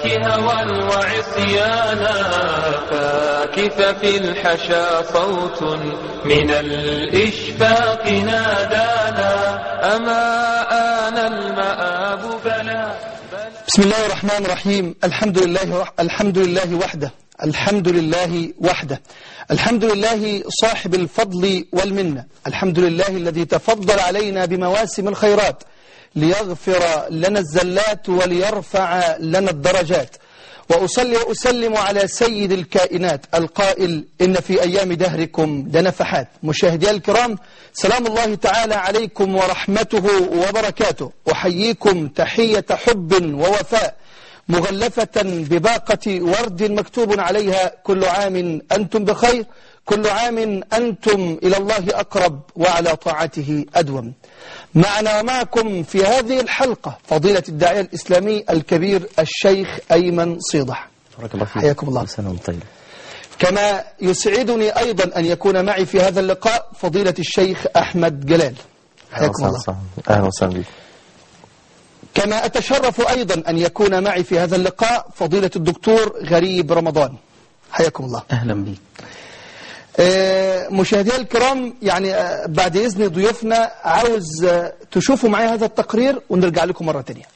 الترك هوى وعصيانا فاكث في الحشا صوت من الإشفاق نادانا أما آن المآب بلى بسم الله الرحمن الرحيم الحمد لله الحمد لله وحده الحمد لله وحده الحمد لله صاحب الفضل والمنة الحمد لله الذي تفضل علينا بمواسم الخيرات ليغفر لنا الزلات وليرفع لنا الدرجات وأصلي وأسلم على سيد الكائنات القائل إن في أيام دهركم لنفحات مشاهدي الكرام سلام الله تعالى عليكم ورحمته وبركاته أحييكم تحية حب ووفاء مغلفة بباقة ورد مكتوب عليها كل عام أنتم بخير كل عام أنتم إلى الله أقرب وعلى طاعته أدوم معنا ومعكم في هذه الحلقة فضيلة الداعية الإسلامي الكبير الشيخ أيمن صيدح بارك الله فيك حياكم الله. كل سنة وانت طيب كما يسعدني أيضا أن يكون معي في هذا اللقاء فضيلة الشيخ أحمد جلال حياكم الله أهلا وسهلا بك كما أتشرف أيضا أن يكون معي في هذا اللقاء فضيلة الدكتور غريب رمضان حياكم الله أهلا بك آه، مشاهدينا الكرام يعني آه، بعد إذن ضيوفنا عاوز آه، تشوفوا معي هذا التقرير ونرجع لكم مرة تانية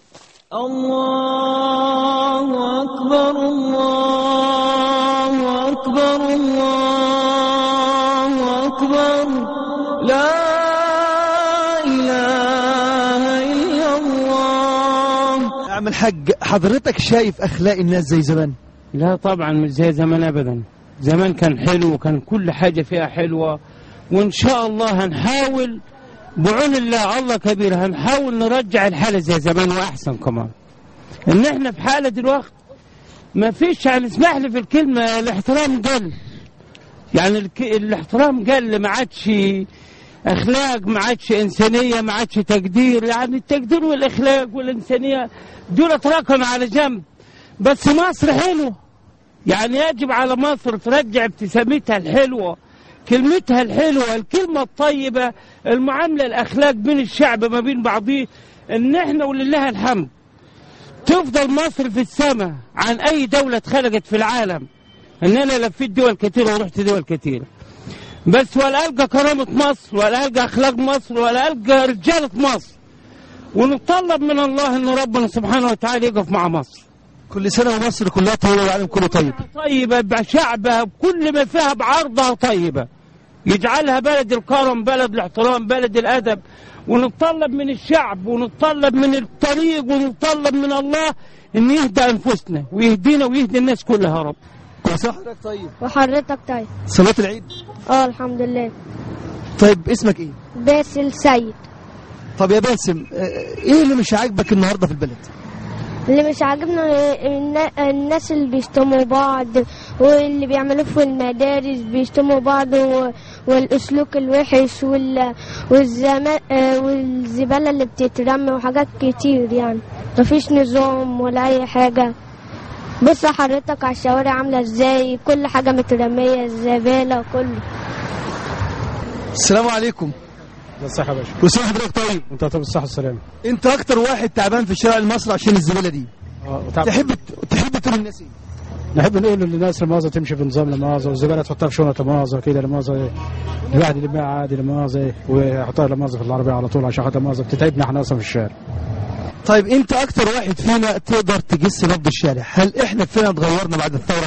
الله أكبر الله أكبر الله أكبر لا إله إلا الله عم الحاج حضرتك شايف أخلاق الناس زي زمان لا طبعا مش زي زمان ابدا زمان كان حلو وكان كل حاجه فيها حلوه وان شاء الله هنحاول بعون الله الله كبير هنحاول نرجع الحاله زي زمان واحسن كمان ان احنا في حاله دلوقتي ما فيش يعني اسمح لي في الكلمه الاحترام قل يعني الك... الاحترام قل ما عادش اخلاق ما عادش انسانيه ما عادش تقدير يعني التقدير والاخلاق والانسانيه دول تراكموا على جنب بس مصر حلوه يعني يجب على مصر ترجع ابتسامتها الحلوة كلمتها الحلوة الكلمة الطيبة المعاملة الأخلاق بين الشعب ما بين بعضيه إن إحنا ولله الحمد تفضل مصر في السماء عن أي دولة اتخلقت في العالم إن أنا لفيت دول كتيرة ورحت دول كتيرة بس ولا ألقى كرامة مصر ولا ألقى أخلاق مصر ولا ألقى رجالة مصر ونطلب من الله إن ربنا سبحانه وتعالى يقف مع مصر كل سنة ومصر كلها طيبة والعالم كله طيب طيبة بشعبها بكل ما فيها بعرضها طيبة يجعلها بلد الكرم بلد الاحترام بلد الأدب ونتطلب من الشعب ونتطلب من الطريق ونتطلب من الله ان يهدى انفسنا ويهدينا ويهدي الناس كلها يا رب كل سنة حضرتك طيب وحضرتك طيب صلاة العيد اه الحمد لله طيب اسمك ايه باسل سيد طب يا باسم آه، ايه اللي مش عاجبك النهاردة في البلد اللي مش عاجبنا النا- الناس اللي بيشتموا بعض واللي بيعملوه في المدارس بيشتموا بعض و- والاسلوك الوحش وال والزما آه، والزباله اللي بتترمي وحاجات كتير يعني مفيش نظام ولا اي حاجه بص حضرتك على الشوارع عامله ازاي كل حاجه مترميه الزباله كله السلام عليكم الصحة يا باشا كل سنة حضرتك طيب انت طب الصحة والسلامة انت اكتر واحد تعبان في الشارع المصري عشان الزبالة دي اه وتعب- تحب تحب تقول للناس ايه نحب نقول للناس المؤاخذة تمشي بنظام المؤاخذة والزبالة تحطها في شنطة مؤاخذة كده المؤاخذة ايه الواحد يلمها عادي المؤاخذة ايه ويحطها المؤاخذة في العربية على طول عشان خاطر المؤاخذة بتتعبنا احنا اصلا في الشارع طيب انت اكتر واحد فينا تقدر تجس نبض الشارع هل احنا فينا اتغيرنا بعد الثورة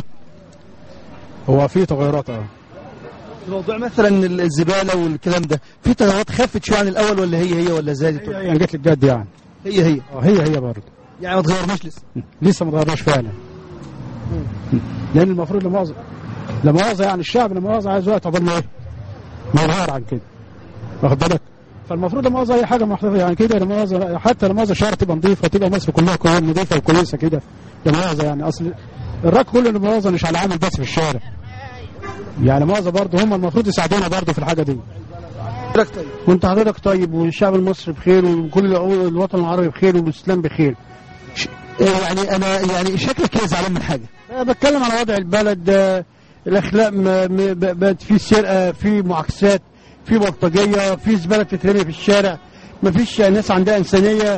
هو في تغيرات اه موضوع مثلا الزبالة والكلام ده في تغيرات خفت شوية عن الاول ولا هي هي ولا زادت هي يعني جت لي بجد يعني هي هي اه هي هي برضه يعني ما اتغيرناش لسه لسه ما تغيرناش فعلا لان المفروض لمؤاخذة لمؤاخذة يعني الشعب لمؤاخذة عايز وقت عقبال ما ايه ما يغير عن كده واخد بالك فالمفروض لمؤاخذة اي حاجة محتفظة يعني كده لمؤاخذة حتى لمؤاخذة الشارع تبقى نظيفة تبقى مصر كلها كويسة نظيفة وكويسة كده لمؤاخذة يعني اصل الراجل كله لمؤاخذة مش على عمل بس في الشارع يعني مؤاخذة برضه هم المفروض يساعدونا برضه في الحاجة دي حضرتك طيب وانت حضرتك طيب والشعب المصري بخير وكل الوطن العربي بخير والاسلام بخير إيه يعني انا يعني شكلك كده زعلان من حاجة أنا بتكلم على وضع البلد آه، الاخلاق م- م- ب- بقت في سرقه في معاكسات في بلطجيه في زباله بتترمي في الشارع مفيش ناس عندها انسانيه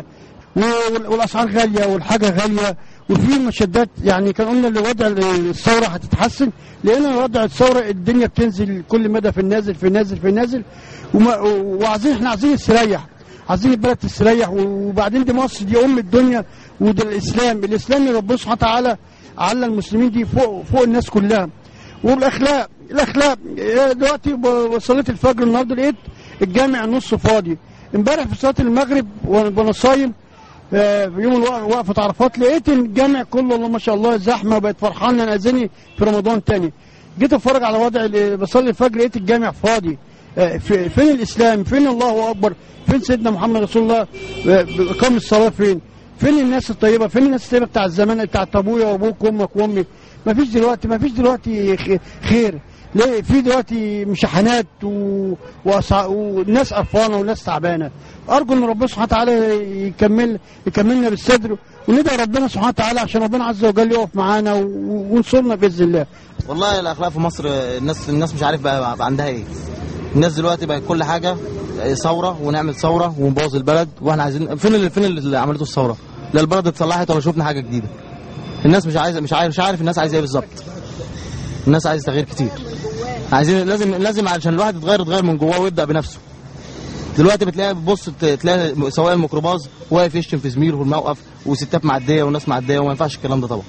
وال- والاسعار غاليه والحاجه غاليه وفي مشدات يعني كان قلنا اللي وضع الثوره هتتحسن لان وضع الثوره الدنيا بتنزل كل مدى في النازل في النازل في النازل وما- وعايزين احنا عايزين نستريح عايزين البلد تستريح وبعدين دي مصر دي ام الدنيا وده الاسلام الاسلام اللي ربنا سبحانه وتعالى على المسلمين دي فوق فوق الناس كلها والاخلاق الاخلاق إيه دلوقتي ب- صليت الفجر النهارده لقيت الجامع نص فاضي امبارح في صلاه المغرب وانا وأنا صايم آه، في يوم الوق- وقفه عرفات لقيت الجامع كله الله ما شاء الله زحمه بقت فرحان انا اذني في رمضان تاني جيت اتفرج على وضع ال- بصلي الفجر لقيت الجامع فاضي آه، في- فين الاسلام فين الله اكبر فين سيدنا محمد رسول الله آه، اقام الصلاه فين فين الناس الطيبه فين الناس الطيبه بتاع الزمان بتاعت ابويا وابوك وامك وامي ما فيش دلوقتي ما فيش دلوقتي خ- خير ليه في دلوقتي مشاحنات و... وأسع... وناس قرفانه وناس تعبانه ارجو ان ربنا سبحانه وتعالى يكمل يكملنا بالستر وندعي ربنا سبحانه وتعالى عشان ربنا عز وجل يقف معانا و... ونصرنا باذن الله والله الاخلاق في مصر الناس الناس مش عارف بقى بقى عندها ايه الناس دلوقتي بقت كل حاجه ثوره ونعمل ثوره ونبوظ البلد واحنا عايزين فين اللي فين اللي عملته الثوره لا البلد اتصلحت ولا شفنا حاجه جديده الناس مش عايزه مش عارف مش عارف الناس عايزه ايه بالظبط الناس عايزه تغيير كتير عايزين لازم لازم علشان الواحد يتغير يتغير من جواه ويبدا بنفسه دلوقتي بتلاقي بص تلاقي سواق الميكروباص واقف يشتم في زميله في الموقف وستات معديه وناس معديه وما ينفعش الكلام ده طبعا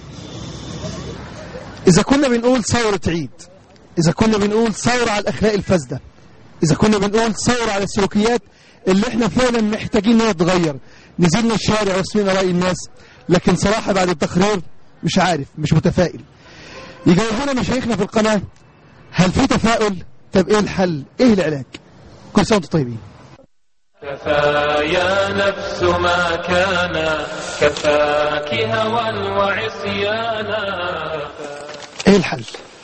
إذا كنا بنقول ثورة عيد إذا كنا بنقول ثورة على الأخلاق الفاسدة إذا كنا بنقول ثورة على السلوكيات اللي احنا فعلا محتاجين انها تتغير نزلنا الشارع وسمعنا رأي الناس لكن صراحة بعد التقرير مش عارف مش متفائل يجاوبونا مشايخنا في القناة هل في تفاؤل طب ايه الحل ايه العلاج كل سنة وانتم طيبين كفى يا نفس ما كان كفاك هوى وعصيانا ايه الحل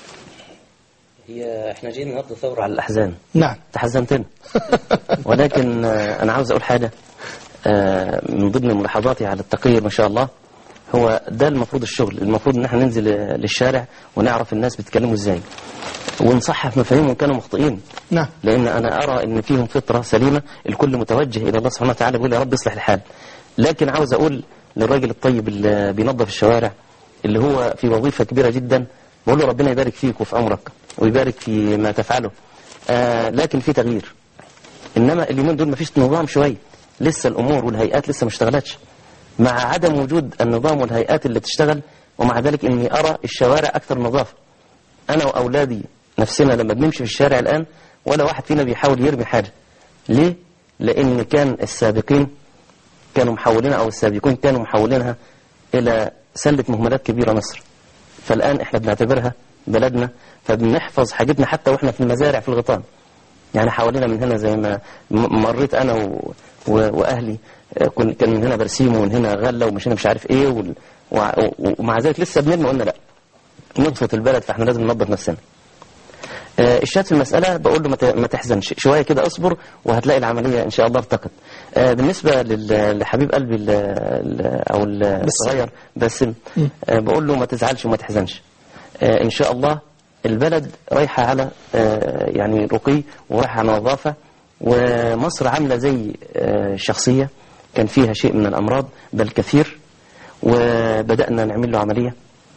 هي احنا جايين النهارده ثوره على الاحزان نعم تحزنتنا ولكن آه، انا عاوز اقول حاجه آه، من ضمن ملاحظاتي على التقرير ما شاء الله هو ده المفروض الشغل المفروض ان احنا ننزل آه، للشارع ونعرف الناس بيتكلموا ازاي ونصحح مفاهيمهم كانوا مخطئين نعم لان انا ارى ان فيهم فطره سليمه الكل متوجه الى الله سبحانه وتعالى بيقول يا رب اصلح الحال لكن عاوز اقول للراجل الطيب اللي بينظف الشوارع اللي هو في وظيفه كبيره جدا بقول له ربنا يبارك فيك وفي امرك ويبارك في ما تفعله آه لكن في تغيير انما اليومين دول مفيش نظام شويه لسه الامور والهيئات لسه ما اشتغلتش مع عدم وجود النظام والهيئات اللي بتشتغل ومع ذلك اني ارى الشوارع اكثر نظافه انا واولادي نفسنا لما بنمشي في الشارع الان ولا واحد فينا بيحاول يرمي حاجه ليه لان كان السابقين كانوا محولينها او السابقون كانوا محولينها الى سله مهملات كبيره مصر فالان احنا بنعتبرها بلدنا فبنحفظ حاجتنا حتى واحنا في المزارع في الغيطان يعني حوالينا من هنا زي ما م- مريت انا و... و... واهلي آه، كن- كان من هنا برسيم ومن هنا غله ومش هنا مش عارف ايه وال... وع- و... ومع ذلك لسه بنرمي قلنا لا نضفة البلد فاحنا لازم ننظف نفسنا آه، الشاهد في المسألة بقول له ما ت- ما تحزنش شوية كده اصبر وهتلاقي العملية إن شاء الله ارتقت آه، بالنسبة لل- لحبيب قلبي ال- ال- أو الصغير باسم آه، بقول له ما تزعلش وما تحزنش آه، إن شاء الله البلد رايحة على آه، يعني رقي ورايحة على نظافة ومصر عاملة زي آه، شخصية كان فيها شيء من الأمراض بل كثير وبدأنا نعمل له عملية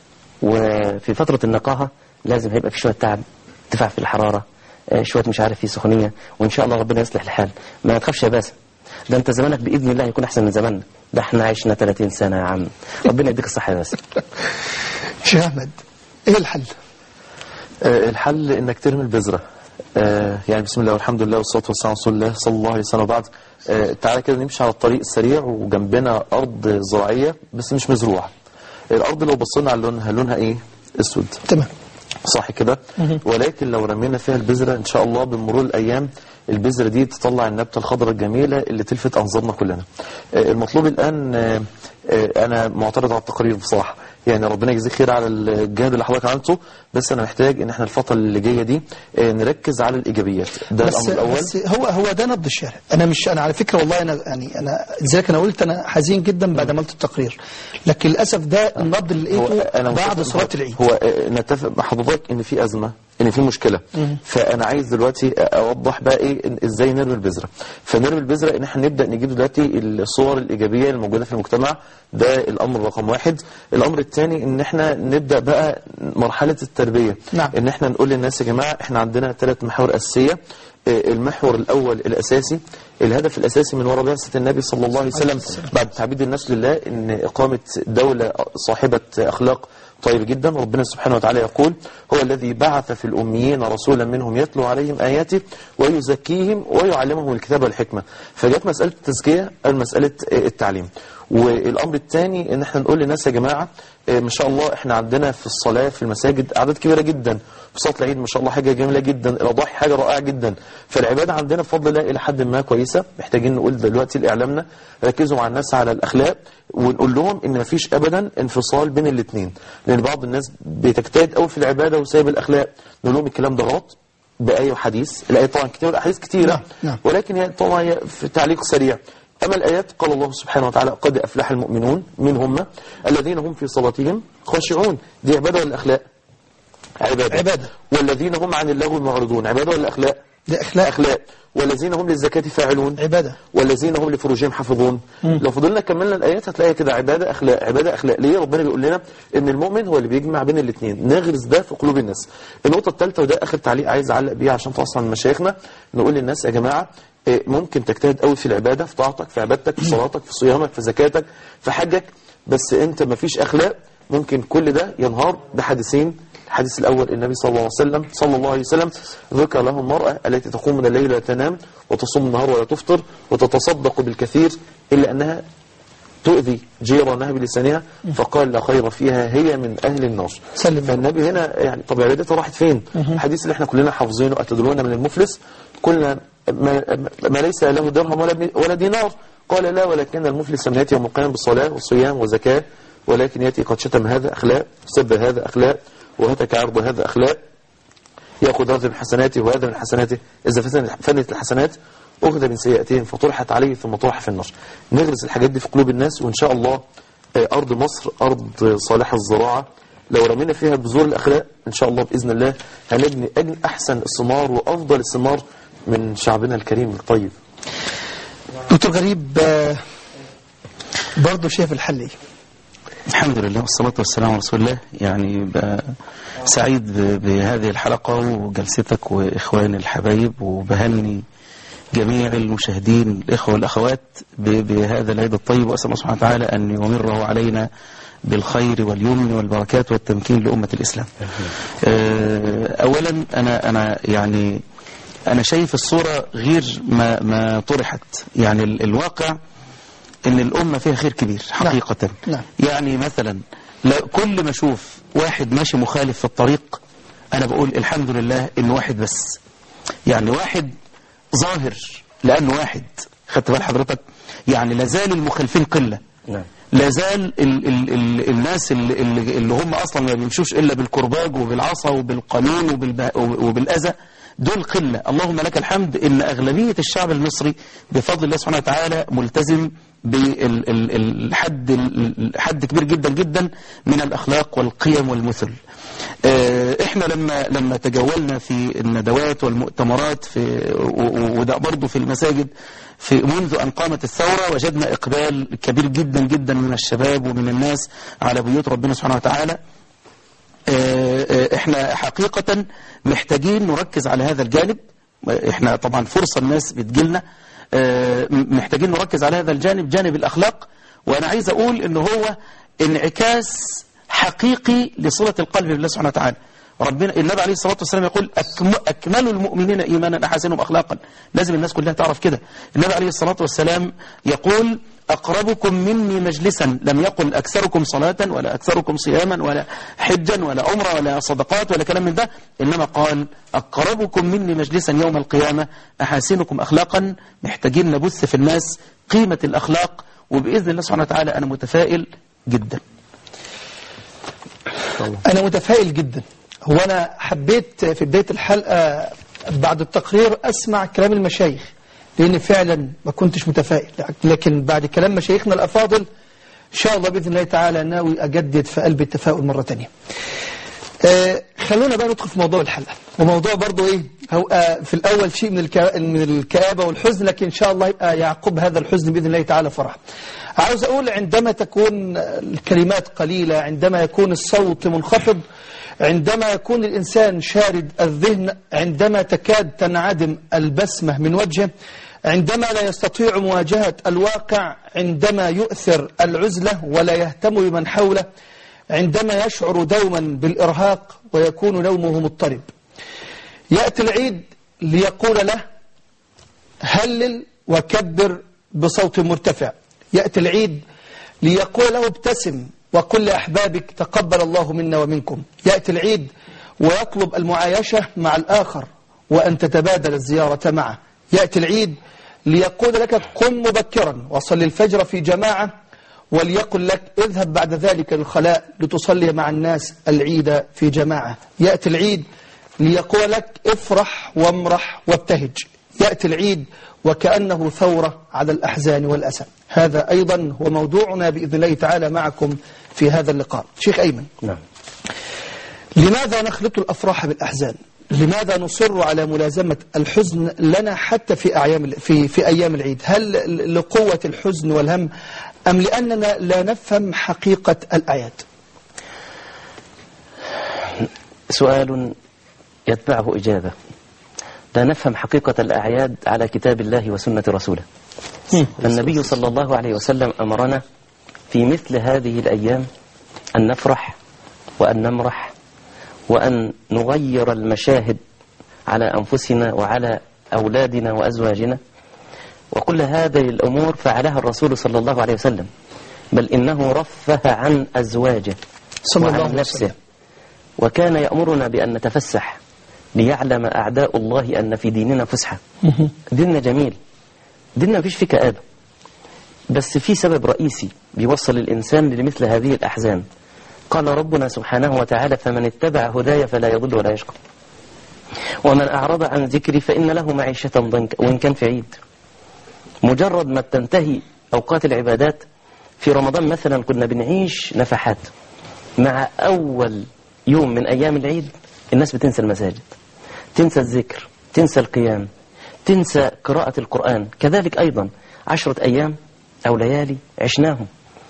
وفي فترة النقاهة لازم هيبقى في شوية تعب ارتفاع في الحرارة آه، شوية مش عارف في سخونية وإن شاء الله ربنا يصلح الحال ما تخافش يا باسم ده أنت زمانك بإذن الله يكون أحسن من زماننا ده احنا عشنا 30 سنة يا عم ربنا يديك الصحة يا باسم شيخ أحمد ايه الحل آه، الحل انك ترمي البذره آه، يعني بسم الله والحمد لله والصلاه والسلام على رسول الله صلى الله عليه وسلم وبعد آه، تعالى كده نمشي على الطريق السريع وجنبنا ارض زراعيه بس مش مزروعه الارض لو بصينا على لونها لونها ايه اسود تمام صح كده ولكن لو رمينا فيها البذره ان شاء الله بمرور الايام البذره دي تطلع النبته الخضراء الجميله اللي تلفت انظارنا كلنا آه، المطلوب الان آه، آه، انا معترض على التقارير بصراحه يعني ربنا يجزيك خير على الجهد اللي حضرتك عملته بس انا محتاج ان احنا الفتره اللي جايه دي آه، نركز على الايجابيات ده بس, الامر الاول بس هو هو ده نبض الشارع انا مش انا على فكره والله انا يعني انا لذلك انا قلت انا حزين جدا بعد ما قلت التقرير لكن للاسف ده النبض اللي هو لقيته أنا بعد متفق- صلاه العيد هو آه، نتفق مع حضرتك ان في ازمه ان في مشكله فانا عايز دلوقتي اوضح بقى ايه إن ازاي نرمي البذره فنرمي البذره ان احنا نبدا نجيب دلوقتي الصور الايجابيه الموجوده في المجتمع ده الامر رقم واحد الامر الثاني ان احنا نبدا بقى مرحله التربيه نعم. ان احنا نقول للناس يا جماعه احنا عندنا ثلاث محاور اساسيه آه، المحور الاول الاساسي الهدف الاساسي من وراء بعثه النبي صلى الله عليه وسلم بعد تعبيد الناس لله ان اقامه دوله صاحبه اخلاق طيب جدا ربنا سبحانه وتعالى يقول هو الذي بعث في الأميين رسولا منهم يتلو عليهم آياته ويزكيهم ويعلمهم الكتاب والحكمة فجت مسألة التزكية مسألة التعليم والأمر الثاني ان احنا نقول للناس يا جماعة آه، ما شاء الله احنا عندنا في الصلاة في المساجد أعداد كبيرة جدا في صلاة العيد ما شاء الله حاجة جميلة جدا الأضاحي حاجة رائعة جدا فالعبادة عندنا بفضل الله إلى حد ما كويسة محتاجين نقول دلوقتي لإعلامنا ركزوا مع الناس على الأخلاق ونقول لهم إن مفيش أبدا انفصال بين الاثنين لأن بعض الناس بتجتهد قوي في العبادة وسايب الأخلاق نقول لهم الكلام ده غلط بآية وحديث الآية طبعا كتير الأحاديث كتيرة نعم. ولكن هي طبعا هي في تعليق سريع أما الآيات قال الله سبحانه وتعالى قد أفلح المؤمنون من هم الذين هم في صلاتهم خاشعون دي عبادة ولا أخلاق عبادة عبادة. والذين هم عن اللغو معرضون عبادة ولا أخلاق دي أخلاق أخلاق والذين هم للزكاة فاعلون عبادة والذين هم لفروجهم حافظون لو فضلنا كملنا الآيات هتلاقي كده عبادة أخلاق عبادة أخلاق ليه ربنا بيقول لنا إن المؤمن هو اللي بيجمع بين الاثنين نغرس ده في قلوب الناس النقطة الثالثة وده آخر تعليق عايز أعلق بيه عشان توصل لمشايخنا نقول للناس يا جماعة إيه، ممكن تجتهد قوي في العبادة في طاعتك في عبادتك في صلاتك في صيامك في زكاتك في حجك بس أنت مفيش أخلاق ممكن كل ده ينهار بحديثين الحديث الأول النبي صلى الله عليه وسلم صلى الله عليه وسلم ذكر له المرأة التي تقوم من الليل ولا تنام وتصوم النهار ولا تفطر وتتصدق بالكثير إلا أنها تؤذي جيرانها بلسانها فقال لا خير فيها هي من أهل النار سلم. فالنبي هنا يعني طب عبادتها راحت فين الحديث اللي احنا كلنا حافظينه أتدرون من المفلس قلنا ما, ما ليس له درهم ولا ولا دينار قال لا ولكن المفلس من يأتي يوم القيامة بالصلاة والصيام والزكاة ولكن يأتي قد شتم هذا أخلاق سب هذا أخلاق وهتك عرض هذا أخلاق يأخذ هذا من حسناته وهذا من حسناته إذا فسن- فنت الحسنات أخذ من سيئاتهم فطرحت عليه ثم طرح في النار نغرس الحاجات دي في قلوب الناس وإن شاء الله آه، أرض مصر أرض صالحة الزراعة لو رمينا فيها بذور الأخلاق إن شاء الله بإذن الله هنبني أجل أحسن الثمار وأفضل الثمار من شعبنا الكريم الطيب دكتور غريب آه، برضه شايف الحل ايه الحمد لله والصلاة والسلام على رسول الله يعني ب- سعيد ب- بهذه الحلقة وجلستك وإخواني الحبايب وبهني جميع المشاهدين الإخوة والأخوات ب- بهذا العيد الطيب وأسأل الله سبحانه وتعالى أن يمره علينا بالخير واليمن والبركات والتمكين لأمة الإسلام آه، أولا أنا أنا يعني أنا شايف الصورة غير ما ما طرحت يعني ال- الواقع ان الامه فيها خير كبير حقيقه نعم. يعني مثلا لا كل ما اشوف واحد ماشي مخالف في الطريق انا بقول الحمد لله انه واحد بس يعني واحد ظاهر لانه واحد خدت بال حضرتك يعني لازال المخالفين قله نعم لا زال ال ال ال الناس اللي, اللي, اللي هم اصلا ما بيمشوش الا بالكرباج وبالعصا وبالقانون وبالب- وبالاذى دول قله اللهم لك الحمد ان اغلبيه الشعب المصري بفضل الله سبحانه وتعالى ملتزم بالحد حد كبير جدا جدا من الاخلاق والقيم والمثل آه، احنا لما لما تجولنا في الندوات والمؤتمرات في و- و- وده برضه في المساجد في منذ أن قامت الثورة وجدنا إقبال كبير جدا جدا من الشباب ومن الناس على بيوت ربنا سبحانه وتعالى آه، آه، احنا حقيقة محتاجين نركز على هذا الجانب احنا طبعا فرصة الناس بتجيلنا آه، محتاجين نركز على هذا الجانب جانب الأخلاق وأنا عايز أقول إن هو انعكاس حقيقي لصلة القلب بالله سبحانه وتعالى ربنا النبي عليه الصلاة والسلام يقول أكم أكمل المؤمنين إيمانا أحسنهم أخلاقا لازم الناس كلها تعرف كده النبي عليه الصلاة والسلام يقول أقربكم مني مجلسا لم يقل أكثركم صلاة ولا أكثركم صياما ولا حجا ولا عمرة ولا صدقات ولا كلام من ده إنما قال أقربكم مني مجلسا يوم القيامة أحاسنكم أخلاقا محتاجين نبث في الناس قيمة الأخلاق وبإذن الله سبحانه وتعالى أنا متفائل جدا أنا متفائل جدا هو أنا حبيت في بداية الحلقة بعد التقرير أسمع كلام المشايخ لأن فعلا ما كنتش متفائل لكن بعد كلام مشايخنا الأفاضل إن شاء الله بإذن الله تعالى ناوي أجدد في قلب التفاؤل مرة تانية آه، خلونا بقى ندخل في موضوع الحلقة وموضوع برضو ايه هو آه، في الاول شيء من الكا- من الكآبة والحزن لكن ان شاء الله يبقى يعقب هذا الحزن باذن الله تعالى فرح عاوز اقول عندما تكون الكلمات قليلة عندما يكون الصوت منخفض عندما يكون الانسان شارد الذهن عندما تكاد تنعدم البسمة من وجهه عندما لا يستطيع مواجهة الواقع عندما يؤثر العزلة ولا يهتم بمن حوله عندما يشعر دوما بالإرهاق ويكون نومه مضطرب يأتي العيد ليقول له هلل وكبر بصوت مرتفع يأتي العيد ليقول له ابتسم وقل لأحبابك تقبل الله منا ومنكم يأتي العيد ويطلب المعايشة مع الآخر وأن تتبادل الزيارة معه يأتي العيد ليقول لك قم مبكرا وصل الفجر في جماعة وليقل لك اذهب بعد ذلك للخلاء لتصلي مع الناس العيد في جماعة يأتي العيد ليقول لك افرح وامرح وابتهج يأتي العيد وكأنه ثورة على الأحزان والأسى هذا أيضا هو موضوعنا بإذن الله تعالى معكم في هذا اللقاء شيخ أيمن نعم لماذا نخلط الأفراح بالأحزان لماذا نصر على ملازمة الحزن لنا حتى في أيام في في أيام العيد هل لقوة الحزن والهم أم لأننا لا نفهم حقيقة الآيات سؤال يتبعه إجابة لا نفهم حقيقة الأعياد على كتاب الله وسنة رسوله النبي صلى الله عليه وسلم أمرنا في مثل هذه الأيام أن نفرح وأن نمرح وأن نغير المشاهد على أنفسنا وعلى أولادنا وأزواجنا وكل هذه الأمور فعلها الرسول صلى الله عليه وسلم بل إنه رفه عن أزواجه صلى الله وعن عليه نفسه وسلم. وكان يأمرنا بأن نتفسح ليعلم أعداء الله أن في ديننا فسحة ديننا جميل ديننا مفيش فيه كآبة بس في سبب رئيسي بيوصل الإنسان لمثل هذه الأحزان قال ربنا سبحانه وتعالى فمن اتبع هداي فلا يضل ولا يشقى ومن أعرض عن ذكري فإن له معيشة ضنكا وإن كان في عيد مجرد ما بتنتهي أوقات العبادات في رمضان مثلا كنا بنعيش نفحات مع أول يوم من أيام العيد الناس بتنسى المساجد تنسى الذكر تنسى القيام تنسى قراءة القرآن كذلك أيضا عشرة أيام أو ليالي عشناهم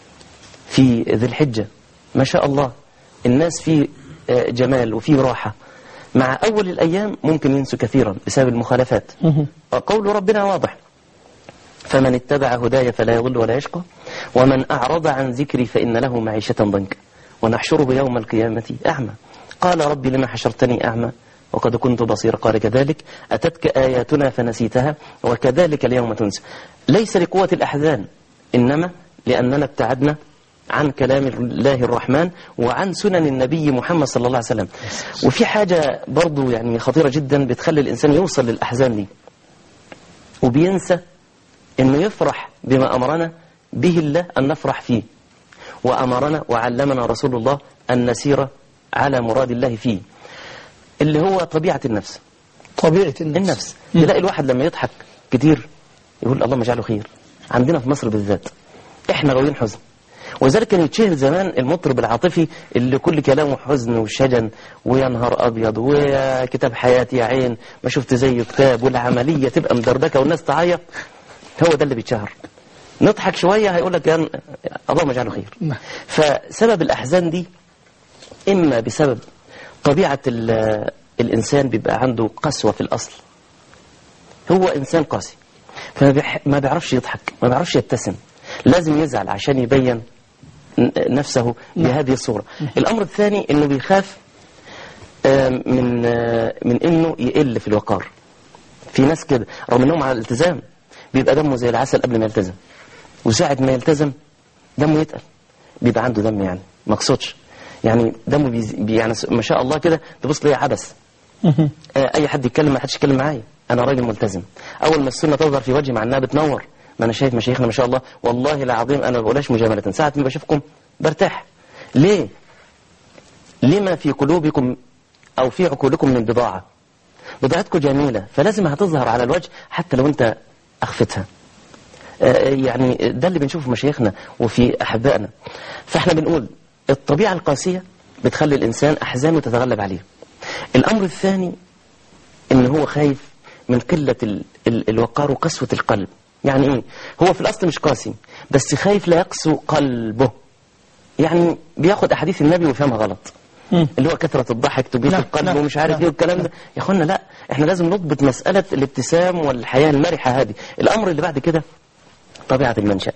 في ذي الحجة ما شاء الله الناس في آه، جمال وفي راحة مع أول الأيام ممكن ينسوا كثيرا بسبب المخالفات قول ربنا واضح فمن اتبع هداي فلا يضل ولا يشقى ومن أعرض عن ذكري فإن له معيشة ضنكا ونحشره يوم القيامة أعمى قال رب لما حشرتني أعمى وقد كنت بصيرا قال كذلك أتتك آياتنا فنسيتها وكذلك اليوم تنسى ليس لقوة الأحزان إنما لأننا ابتعدنا عن كلام الله الرحمن وعن سنن النبي محمد صلى الله عليه وسلم وفي حاجة برضو يعني خطيرة جدا بتخلي الإنسان يوصل للأحزان دي وبينسى انه يفرح بما امرنا به الله ان نفرح فيه وامرنا وعلمنا رسول الله ان نسير على مراد الله فيه اللي هو طبيعة النفس طبيعة النفس, النفس تلاقي الواحد لما يضحك كتير يقول اللهم اجعله خير عندنا في مصر بالذات احنا غاويين حزن وذلك كان يتشهر زمان المطرب العاطفي اللي كل كلامه حزن وشجن ويا نهار ابيض ويا كتاب حياتي يا عين ما شفت زي كتاب والعمليه تبقى مدردكه والناس تعيط هو ده اللي بيتشهر نضحك شويه هيقول لك يعني اللهم اجعله خير فسبب الاحزان دي اما بسبب طبيعه ال- الانسان بيبقى عنده قسوه في الاصل هو انسان قاسي فما بيح- ما بيعرفش يضحك ما بيعرفش يبتسم لازم يزعل عشان يبين ن- نفسه بهذه الصورة الأمر الثاني أنه بيخاف آه، من آه، من أنه يقل في الوقار في ناس كده رغم أنهم على الالتزام بيبقى دمه زي العسل قبل ما يلتزم وساعة ما يلتزم دمه يتقل بيبقى عنده دم يعني ما اقصدش يعني دمه بيز... بي يعني ما شاء الله كده تبص ليه عبس آه، اي حد يتكلم ما حدش يتكلم معايا انا راجل ملتزم اول ما السنه تظهر في وجهي مع انها بتنور ما انا شايف مشايخنا ما شاء الله والله العظيم انا ما بقولهاش مجامله ساعه ما بشوفكم برتاح ليه لما في قلوبكم او في عقولكم من بضاعه بضاعتكم جميله فلازم هتظهر على الوجه حتى لو انت اخفتها آه، يعني ده اللي بنشوفه في مشايخنا وفي احبائنا فاحنا بنقول الطبيعه القاسيه بتخلي الانسان احزانه تتغلب عليه الأمر الثاني إن هو خايف من قلة ال ال الوقار وقسوة القلب يعني إيه هو في الأصل مش قاسي بس خايف لا يقسو قلبه يعني بياخد أحاديث النبي ويفهمها غلط اللي هو كثرة الضحك تبيت نعم، القلب نعم، ومش عارف نعم، ايه والكلام ده يا اخوانا لا احنا لازم نضبط مسألة الابتسام والحياة المرحة هذه الأمر اللي بعد كده طبيعة المنشأ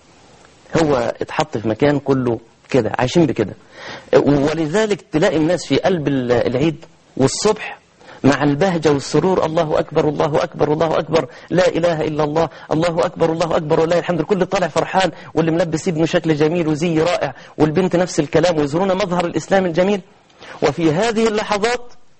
هو اتحط في مكان كله كده عايشين بكده ولذلك تلاقي الناس في قلب ال- العيد والصبح مع البهجة والسرور الله أكبر الله أكبر الله أكبر لا إله إلا الله الله أكبر الله أكبر والله الحمد الكل طالع فرحان واللي ملبس ابنه شكل جميل وزي رائع والبنت نفس الكلام ويزورون مظهر الإسلام الجميل وفي هذه اللحظات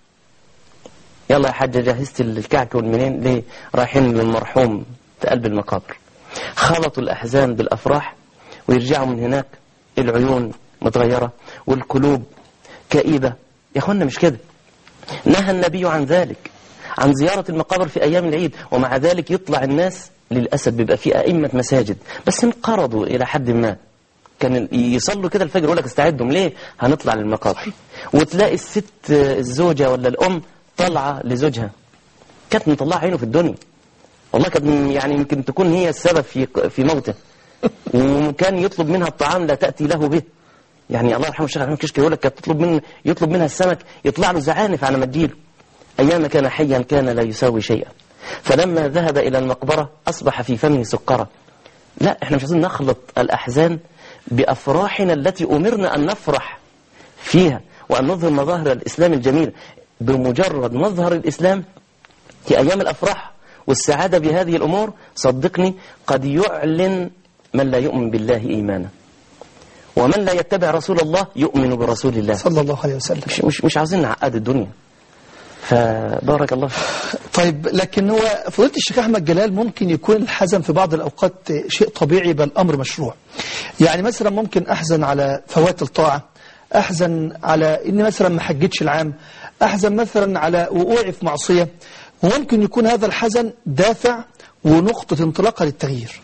يلا يا حاجة جهزت الكعك والمنين ليه رايحين للمرحوم في قلب المقابر خلطوا الأحزان بالأفراح ويرجعوا من هناك العيون متغيرة والقلوب كئيبة يا أخوانا مش كده نهى النبي عن ذلك عن زيارة المقابر في أيام العيد ومع ذلك يطلع الناس للأسف بيبقى في أئمة مساجد بس انقرضوا إلى حد ما كان يصلوا كده الفجر يقول لك استعدوا ليه هنطلع للمقابر وتلاقي الست الزوجة ولا الأم طالعة لزوجها كانت مطلعة عينه في الدنيا والله كانت يعني يمكن تكون هي السبب في في موته وكان يطلب منها الطعام لا تأتي له به يعني الله يرحمه الشيخ عبد الكشك يقول لك كانت تطلب من يطلب منها السمك يطلع له زعانف على ما تجيله أيام كان حيا كان لا يساوي شيئا فلما ذهب إلى المقبرة أصبح في فمه سكرة لا احنا مش عايزين نخلط الأحزان بأفراحنا التي أمرنا أن نفرح فيها وأن نظهر مظاهر الإسلام الجميل بمجرد مظهر الإسلام في أيام الأفراح والسعادة بهذه الأمور صدقني قد يعلن من لا يؤمن بالله إيمانا ومن لا يتبع رسول الله يؤمن برسول الله صلى الله عليه وسلم مش, مش, مش عاوزين نعقد الدنيا فبارك الله فيك. طيب لكن هو فضيلة الشيخ أحمد جلال ممكن يكون الحزن في بعض الأوقات شيء طبيعي بل أمر مشروع يعني مثلا ممكن أحزن على فوات الطاعة أحزن على إني مثلا ما حجتش العام أحزن مثلا على وقوعي في معصية وممكن يكون هذا الحزن دافع ونقطة انطلاقة للتغيير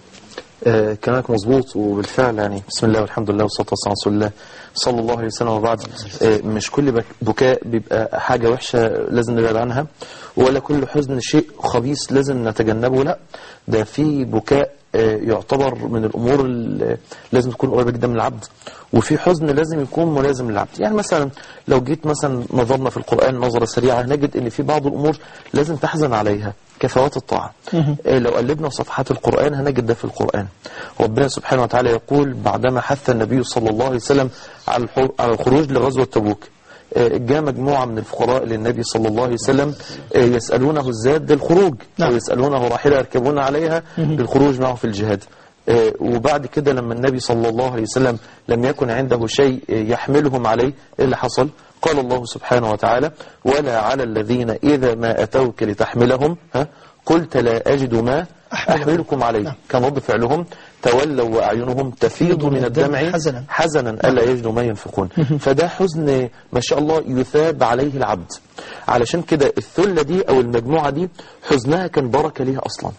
آه كلامك مظبوط وبالفعل يعني بسم الله والحمد لله والصلاة والسلام على رسول الله صلى الله عليه وسلم وبعد آه مش كل بك- بكاء بيبقى حاجة وحشة لازم نبعد عنها ولا كل حزن شيء خبيث لازم نتجنبه لا ده في بكاء آه يعتبر من الأمور اللي لازم تكون قريبة جدا من العبد وفي حزن لازم يكون ملازم للعبد يعني مثلا لو جيت مثلا نظرنا في القرآن نظرة سريعة نجد ان في بعض الأمور لازم تحزن عليها كفوات الطاعة آه، لو قلبنا صفحات القرآن هنجد ده في القرآن ربنا سبحانه وتعالى يقول بعدما حث النبي صلى الله عليه وسلم على الحر- على الخروج لغزوة تبوك آه، جاء مجموعة من الفقراء للنبي صلى الله عليه وسلم آه، يسألونه الزاد للخروج أو يسألونه راحلة يركبون عليها للخروج معه في الجهاد آه، وبعد كده لما النبي صلى الله عليه وسلم لم يكن عنده شيء آه، يحملهم عليه إيه اللي حصل قال الله سبحانه وتعالى ولا على الذين إذا ما أتوك لتحملهم ها قلت لا أجد ما أحملكم عليه كان رد فعلهم تولوا وأعينهم تفيض من الدمع حزنا. حزنا ألا يجدوا ما ينفقون فده حزن ما شاء الله يثاب عليه العبد علشان كده الثلة دي أو المجموعة دي حزنها كان بركة ليها أصلا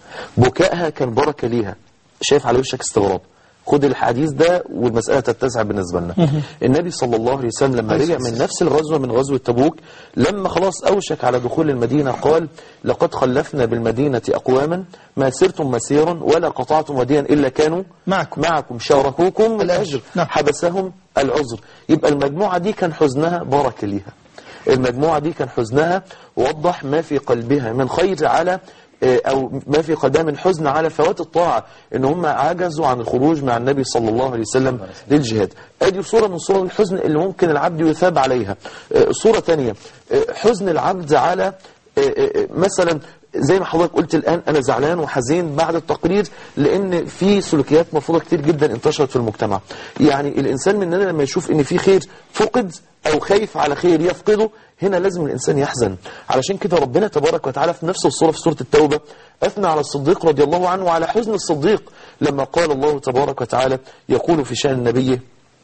بكائها كان بركة ليها شايف على وشك استغراب خد الحديث ده والمسألة تتسع بالنسبة لنا النبي صلى الله عليه وسلم لما رجع من نفس الغزوة من غزوة تبوك لما خلاص أوشك على دخول المدينة قال لقد خلفنا بالمدينة أقواما ما سرتم مسيرا ولا قطعتم وديا إلا كانوا معكم معكم شاركوكم الأجر حبسهم العذر يبقى المجموعة دي كان حزنها بركة ليها المجموعة دي كان حزنها وضح ما في قلبها من خير على آه، أو ما في قلبها من حزن على فوات الطاعة إن هم عجزوا عن الخروج مع النبي صلى الله عليه وسلم للجهاد أدي صورة من صور الحزن اللي ممكن العبد يثاب عليها آه، صورة تانية آه، حزن العبد على آه، آه، مثلا زي ما حضرتك قلت الآن أنا زعلان وحزين بعد التقرير لأن في سلوكيات مرفوضة كتير جدا انتشرت في المجتمع يعني الإنسان مننا لما يشوف إن في خير فقد أو خايف على خير يفقده هنا لازم الإنسان يحزن علشان كده ربنا تبارك وتعالى في نفس الصورة في سورة التوبة أثنى على الصديق رضي الله عنه وعلى حزن الصديق لما قال الله تبارك وتعالى يقول في شأن النبي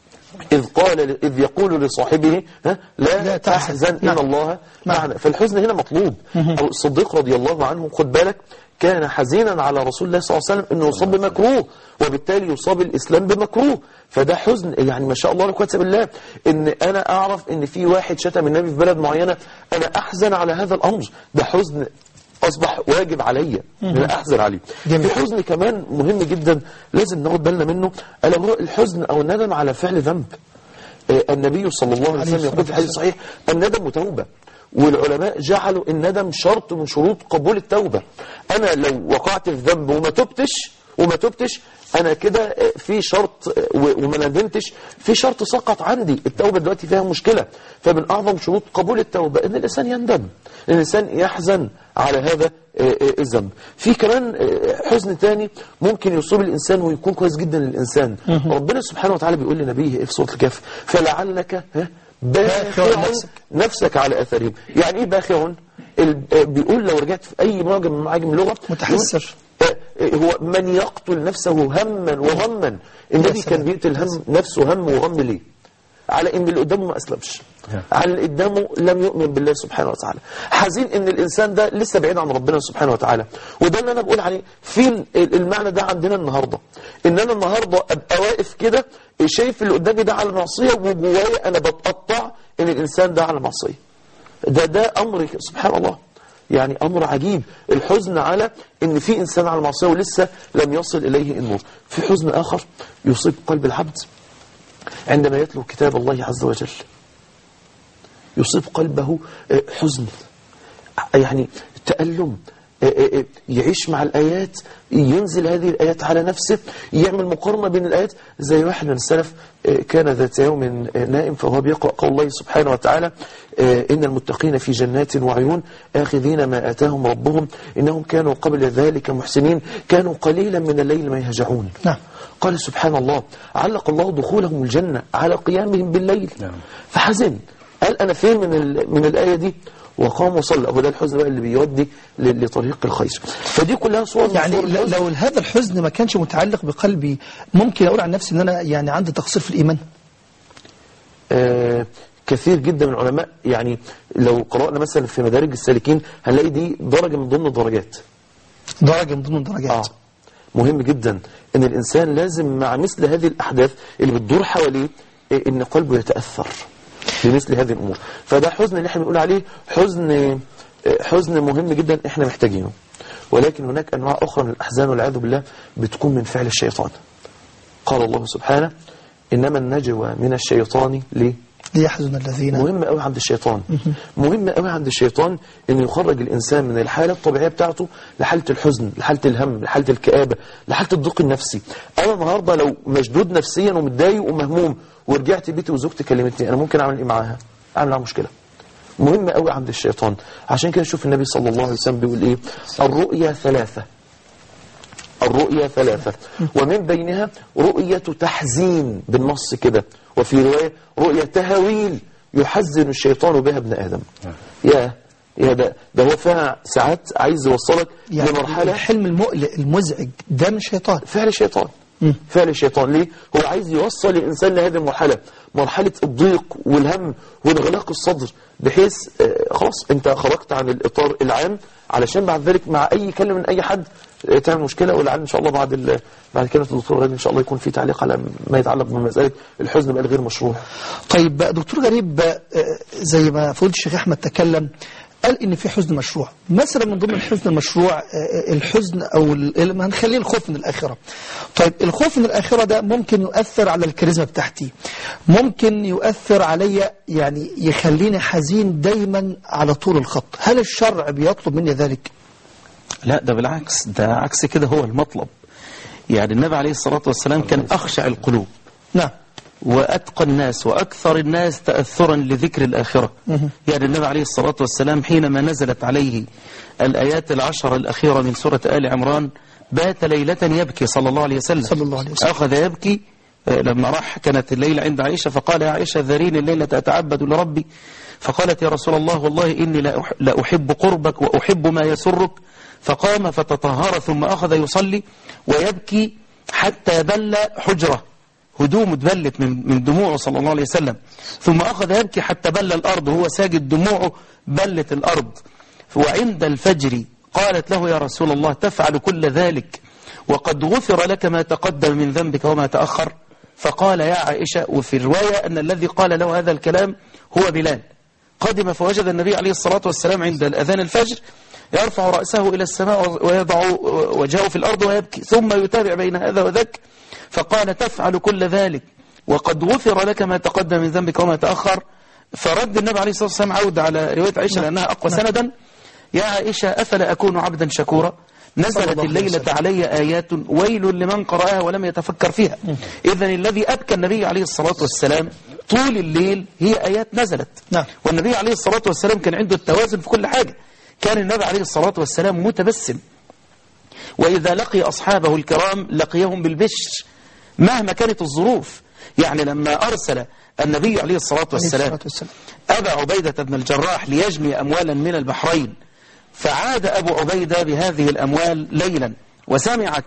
إذ قال إذ يقول لصاحبه ها لا, لا تحزن إن الله معنا فالحزن هنا مطلوب أو الصديق رضي الله عنه خد بالك كان حزينا على رسول الله صلى الله عليه وسلم انه يصاب بمكروه وبالتالي يصاب الاسلام بمكروه فده حزن يعني ما شاء الله لا قوه الا بالله ان انا اعرف ان في واحد شتم النبي في بلد معينه انا احزن على هذا الامر ده حزن اصبح واجب عليا ان انا احزن عليه في حزن كمان مهم جدا لازم ناخد بالنا منه الا هو الحزن او الندم على فعل ذنب آه، النبي صلى الله عليه وسلم يقول في الحديث الصحيح الندم توبه والعلماء جعلوا الندم شرط من شروط قبول التوبة أنا لو وقعت في ذنب وما تبتش وما تبتش أنا كده في شرط و- وما ندمتش في شرط سقط عندي التوبة دلوقتي فيها مشكلة فمن أعظم شروط قبول التوبة إن الإنسان يندم إن الإنسان يحزن على هذا آه، آه، الذنب في كمان آه، حزن تاني ممكن يصيب الإنسان ويكون كويس جدا للإنسان ربنا سبحانه وتعالى بيقول لنبيه إيه في سورة الكهف فلعلك ها باخع نفسك. نفسك على اثرهم يعني ايه باخع ال- آه، بيقول لو رجعت في اي معجم من معاجم اللغه متحسر. يقول- آه، آه، هو من يقتل نفسه هما وغما النبي كان بيقتل هم نفسه هم وغم ليه على ان اللي قدامه ما اسلمش على اللي قدامه لم يؤمن بالله سبحانه وتعالى حزين ان الانسان ده لسه بعيد عن ربنا سبحانه وتعالى وده اللي انا بقول عليه في ال- المعنى ده عندنا النهارده ان انا النهارده ابقى واقف كده شايف اللي قدامي ده على معصيه وجوايا انا بتقطع ان الانسان ده على معصيه ده ده امر سبحان الله يعني امر عجيب الحزن على ان في انسان على معصيه ولسه لم يصل اليه النور في حزن اخر يصيب قلب العبد عندما يتلو كتاب الله عز وجل يصيب قلبه آه، حزن يعني تألم آه، آه، آه، يعيش مع الآيات ينزل هذه الآيات على نفسه يعمل مقارنة بين الآيات زي واحد من السلف آه، كان ذات يوم آه، نائم فهو بيقرأ قول الله سبحانه وتعالى آه، إن المتقين في جنات وعيون آخذين ما آتاهم ربهم إنهم كانوا قبل ذلك محسنين كانوا قليلا من الليل ما يهجعون نعم قال سبحان الله علق الله دخولهم الجنة على قيامهم بالليل فحزن قال أنا فين من, ال- من الآية دي وقام وصلى هو ده الحزن بقى اللي بيودي ل- لطريق الخير فدي كلها صور من يعني صور ل- الحزن. لو هذا الحزن ما كانش متعلق بقلبي ممكن أقول عن نفسي أن أنا يعني عندي تقصير في الإيمان آه كثير جدا من العلماء يعني لو قرأنا مثلا في مدارج السالكين هنلاقي دي درجة من ضمن الدرجات درجة من ضمن الدرجات آه. مهم جدا ان الانسان لازم مع مثل هذه الاحداث اللي بتدور حواليه إيه، ان قلبه يتاثر بمثل هذه الامور فده حزن اللي احنا بنقول عليه حزن آه، حزن مهم جدا احنا محتاجينه ولكن هناك انواع اخرى من الاحزان والعياذ بالله بتكون من فعل الشيطان قال الله سبحانه انما النجوى من الشيطان ليه ليحزن الذين مهم قوي عند الشيطان مهم قوي عند الشيطان انه يخرج الانسان من الحاله الطبيعيه بتاعته لحاله الحزن لحاله الهم لحاله الكآبه لحاله الضيق النفسي انا النهارده لو مشدود نفسيا ومتضايق ومهموم ورجعت بيتي وزوجتي كلمتني انا ممكن اعمل ايه معاها اعمل معاها مشكله مهم قوي عند الشيطان عشان كده شوف النبي صلى الله عليه وسلم بيقول ايه الرؤيا ثلاثه الرؤيا ثلاثة ومن بينها رؤية تحزين بالنص كده وفي رواية رؤية تهويل يحزن الشيطان بها ابن آدم يا يا ده ده هو فيها ساعات عايز يوصلك يعني لمرحلة الحلم المقلق المزعج ده من الشيطان فعل الشيطان فعل الشيطان ليه هو عايز يوصل الإنسان لهذه المرحلة مرحلة الضيق والهم وانغلاق الصدر بحيث آه، خلاص انت خرجت عن الإطار العام علشان بعد ذلك مع أي كلمة من أي حد آه، تعمل مشكلة ولعل إن شاء الله بعد ال- بعد كلمة الدكتور غالي إن شاء الله يكون في تعليق على ما يتعلق بمسألة الحزن بقى الغير مشروع طيب بقى دكتور غريب آه، زي ما فضل الشيخ أحمد تكلم قال إن في حزن مشروع مثلا من ضمن الحزن المشروع آه، الحزن أو ال- ما هنخليه الخوف من الآخرة طيب الخوف من الآخرة ده ممكن يؤثر على الكاريزما بتاعتي ممكن يؤثر عليا يعني يخليني حزين دايما على طول الخط هل الشرع بيطلب مني ذلك؟ لا ده بالعكس ده عكس كده هو المطلب يعني النبي عليه الصلاة والسلام كان أخشع القلوب نعم وأتقى الناس وأكثر الناس تأثرا لذكر الآخرة يعني النبي عليه الصلاة والسلام حينما نزلت عليه الآيات العشر الأخيرة من سورة آل عمران بات ليلة يبكي صلى الله عليه وسلم صلى الله عليه وسلم أخذ يبكي آه، لما راح كانت الليلة عند عائشة فقال يا عائشة ذريني الليلة أتعبد لربي فقالت يا رسول الله والله إني لا أح- لا أحب قربك وأحب ما يسرك فقام فتطهر ثم أخذ يصلي ويبكي حتى بل حجرة هدوم اتبلت من من دموعه صلى الله عليه وسلم ثم أخذ يبكي حتى بل الأرض وهو ساجد دموعه بلت الأرض وعند الفجر قالت له يا رسول الله تفعل كل ذلك وقد غفر لك ما تقدم من ذنبك وما تأخر فقال يا عائشة وفي الرواية أن الذي قال له هذا الكلام هو بلال قدم فوجد النبي عليه الصلاة والسلام عند الأذان الفجر يرفع رأسه إلى السماء ويضع وجهه في الأرض ويبكي ثم يتابع بين هذا وذاك فقال تفعل كل ذلك وقد غفر لك ما تقدم من ذنبك وما تأخر فرد النبي عليه الصلاة والسلام عود على رواية عائشة لأنها أقوى سندا يا عائشة أفلا أكون عبدا شكورا نزلت الليلة علي آيات ويل لمن قرأها ولم يتفكر فيها إذن الذي أبكى النبي عليه الصلاة والسلام طول الليل هي آيات نزلت نعم. والنبي عليه الصلاة والسلام كان عنده التوازن في كل حاجة كان النبي عليه الصلاة والسلام متبسم وإذا لقي أصحابه الكرام لقيهم بالبشر مهما كانت الظروف يعني لما أرسل النبي عليه الصلاة والسلام أبا عبيدة بن الجراح ليجني أموالا من البحرين فعاد أبو عبيدة بهذه الأموال ليلا وسمعت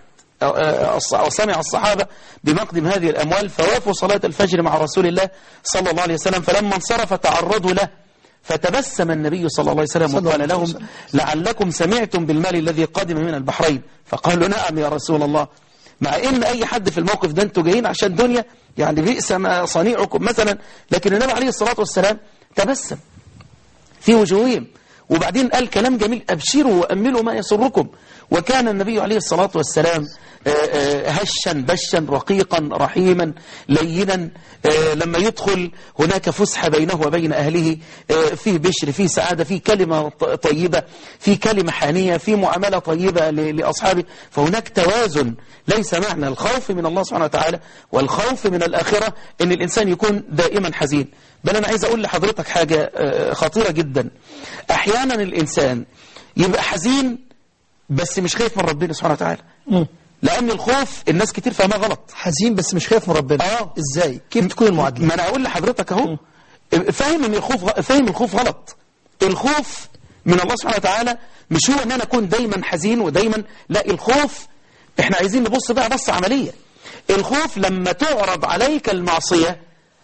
وسمع الصحابة بمقدم هذه الأموال فوافوا صلاة الفجر مع رسول الله صلى الله عليه وسلم فلما انصرف تعرضوا له فتبسم النبي صلى الله عليه وسلم وقال لهم لعلكم سمعتم بالمال الذي قدم من البحرين فقالوا نعم يا رسول الله مع ان اي حد في الموقف ده انتوا جايين عشان دنيا يعني بئس ما صنيعكم مثلا لكن النبي عليه الصلاة والسلام تبسم في وجوههم وبعدين قال كلام جميل أبشروا وأملوا ما يسركم وكان النبي عليه الصلاة والسلام آه، آه، هشا بشا رقيقا رحيما لينا آه، لما يدخل هناك فسحة بينه وبين أهله آه، فيه بشر فيه سعادة فيه كلمة ط- طيبة فيه كلمة حانية فيه معاملة طيبة ل- لأصحابه فهناك توازن ليس معنى الخوف من الله سبحانه وتعالى والخوف من الآخرة أن الإنسان يكون دائما حزين بل أنا عايز أقول لحضرتك حاجة آه، خطيرة جدا أحيانا الإنسان يبقى حزين بس مش خايف من ربنا سبحانه وتعالى لأن الخوف الناس كتير فاهمها غلط حزين بس مش خايف من ربنا اه ازاي كيف تكون المعادلة ما انا اقول لحضرتك اهو فاهم ان الخوف غ- فاهم الخوف غلط الخوف من الله سبحانه وتعالى مش هو ان انا اكون دايما حزين ودايما لا الخوف احنا عايزين نبص بقى بصة عملية الخوف لما تعرض عليك المعصية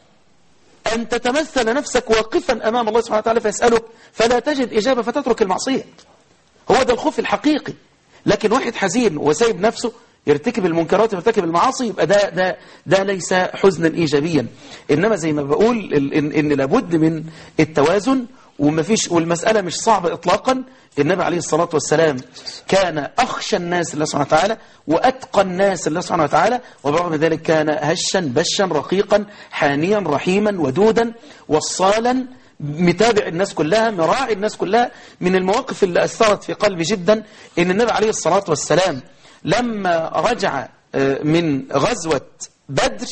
أن تتمثل نفسك واقفا أمام الله سبحانه وتعالى فيسألك فلا تجد إجابة فتترك المعصية هو ده الخوف الحقيقي لكن واحد حزين وسايب نفسه يرتكب المنكرات ويرتكب المعاصي يبقى ده ده ده ليس حزنا ايجابيا انما زي ما بقول ال- ان, إن لابد من التوازن ومفيش والمساله مش صعبه اطلاقا النبي عليه الصلاه والسلام كان اخشى الناس لله سبحانه وتعالى واتقى الناس لله سبحانه وتعالى وبرغم ذلك كان هشا بشا رقيقا حانيا رحيما ودودا وصالا متابع الناس كلها مراعي الناس كلها من المواقف اللي أثرت في قلبي جدا إن النبي عليه الصلاة والسلام لما رجع آه، من غزوة بدر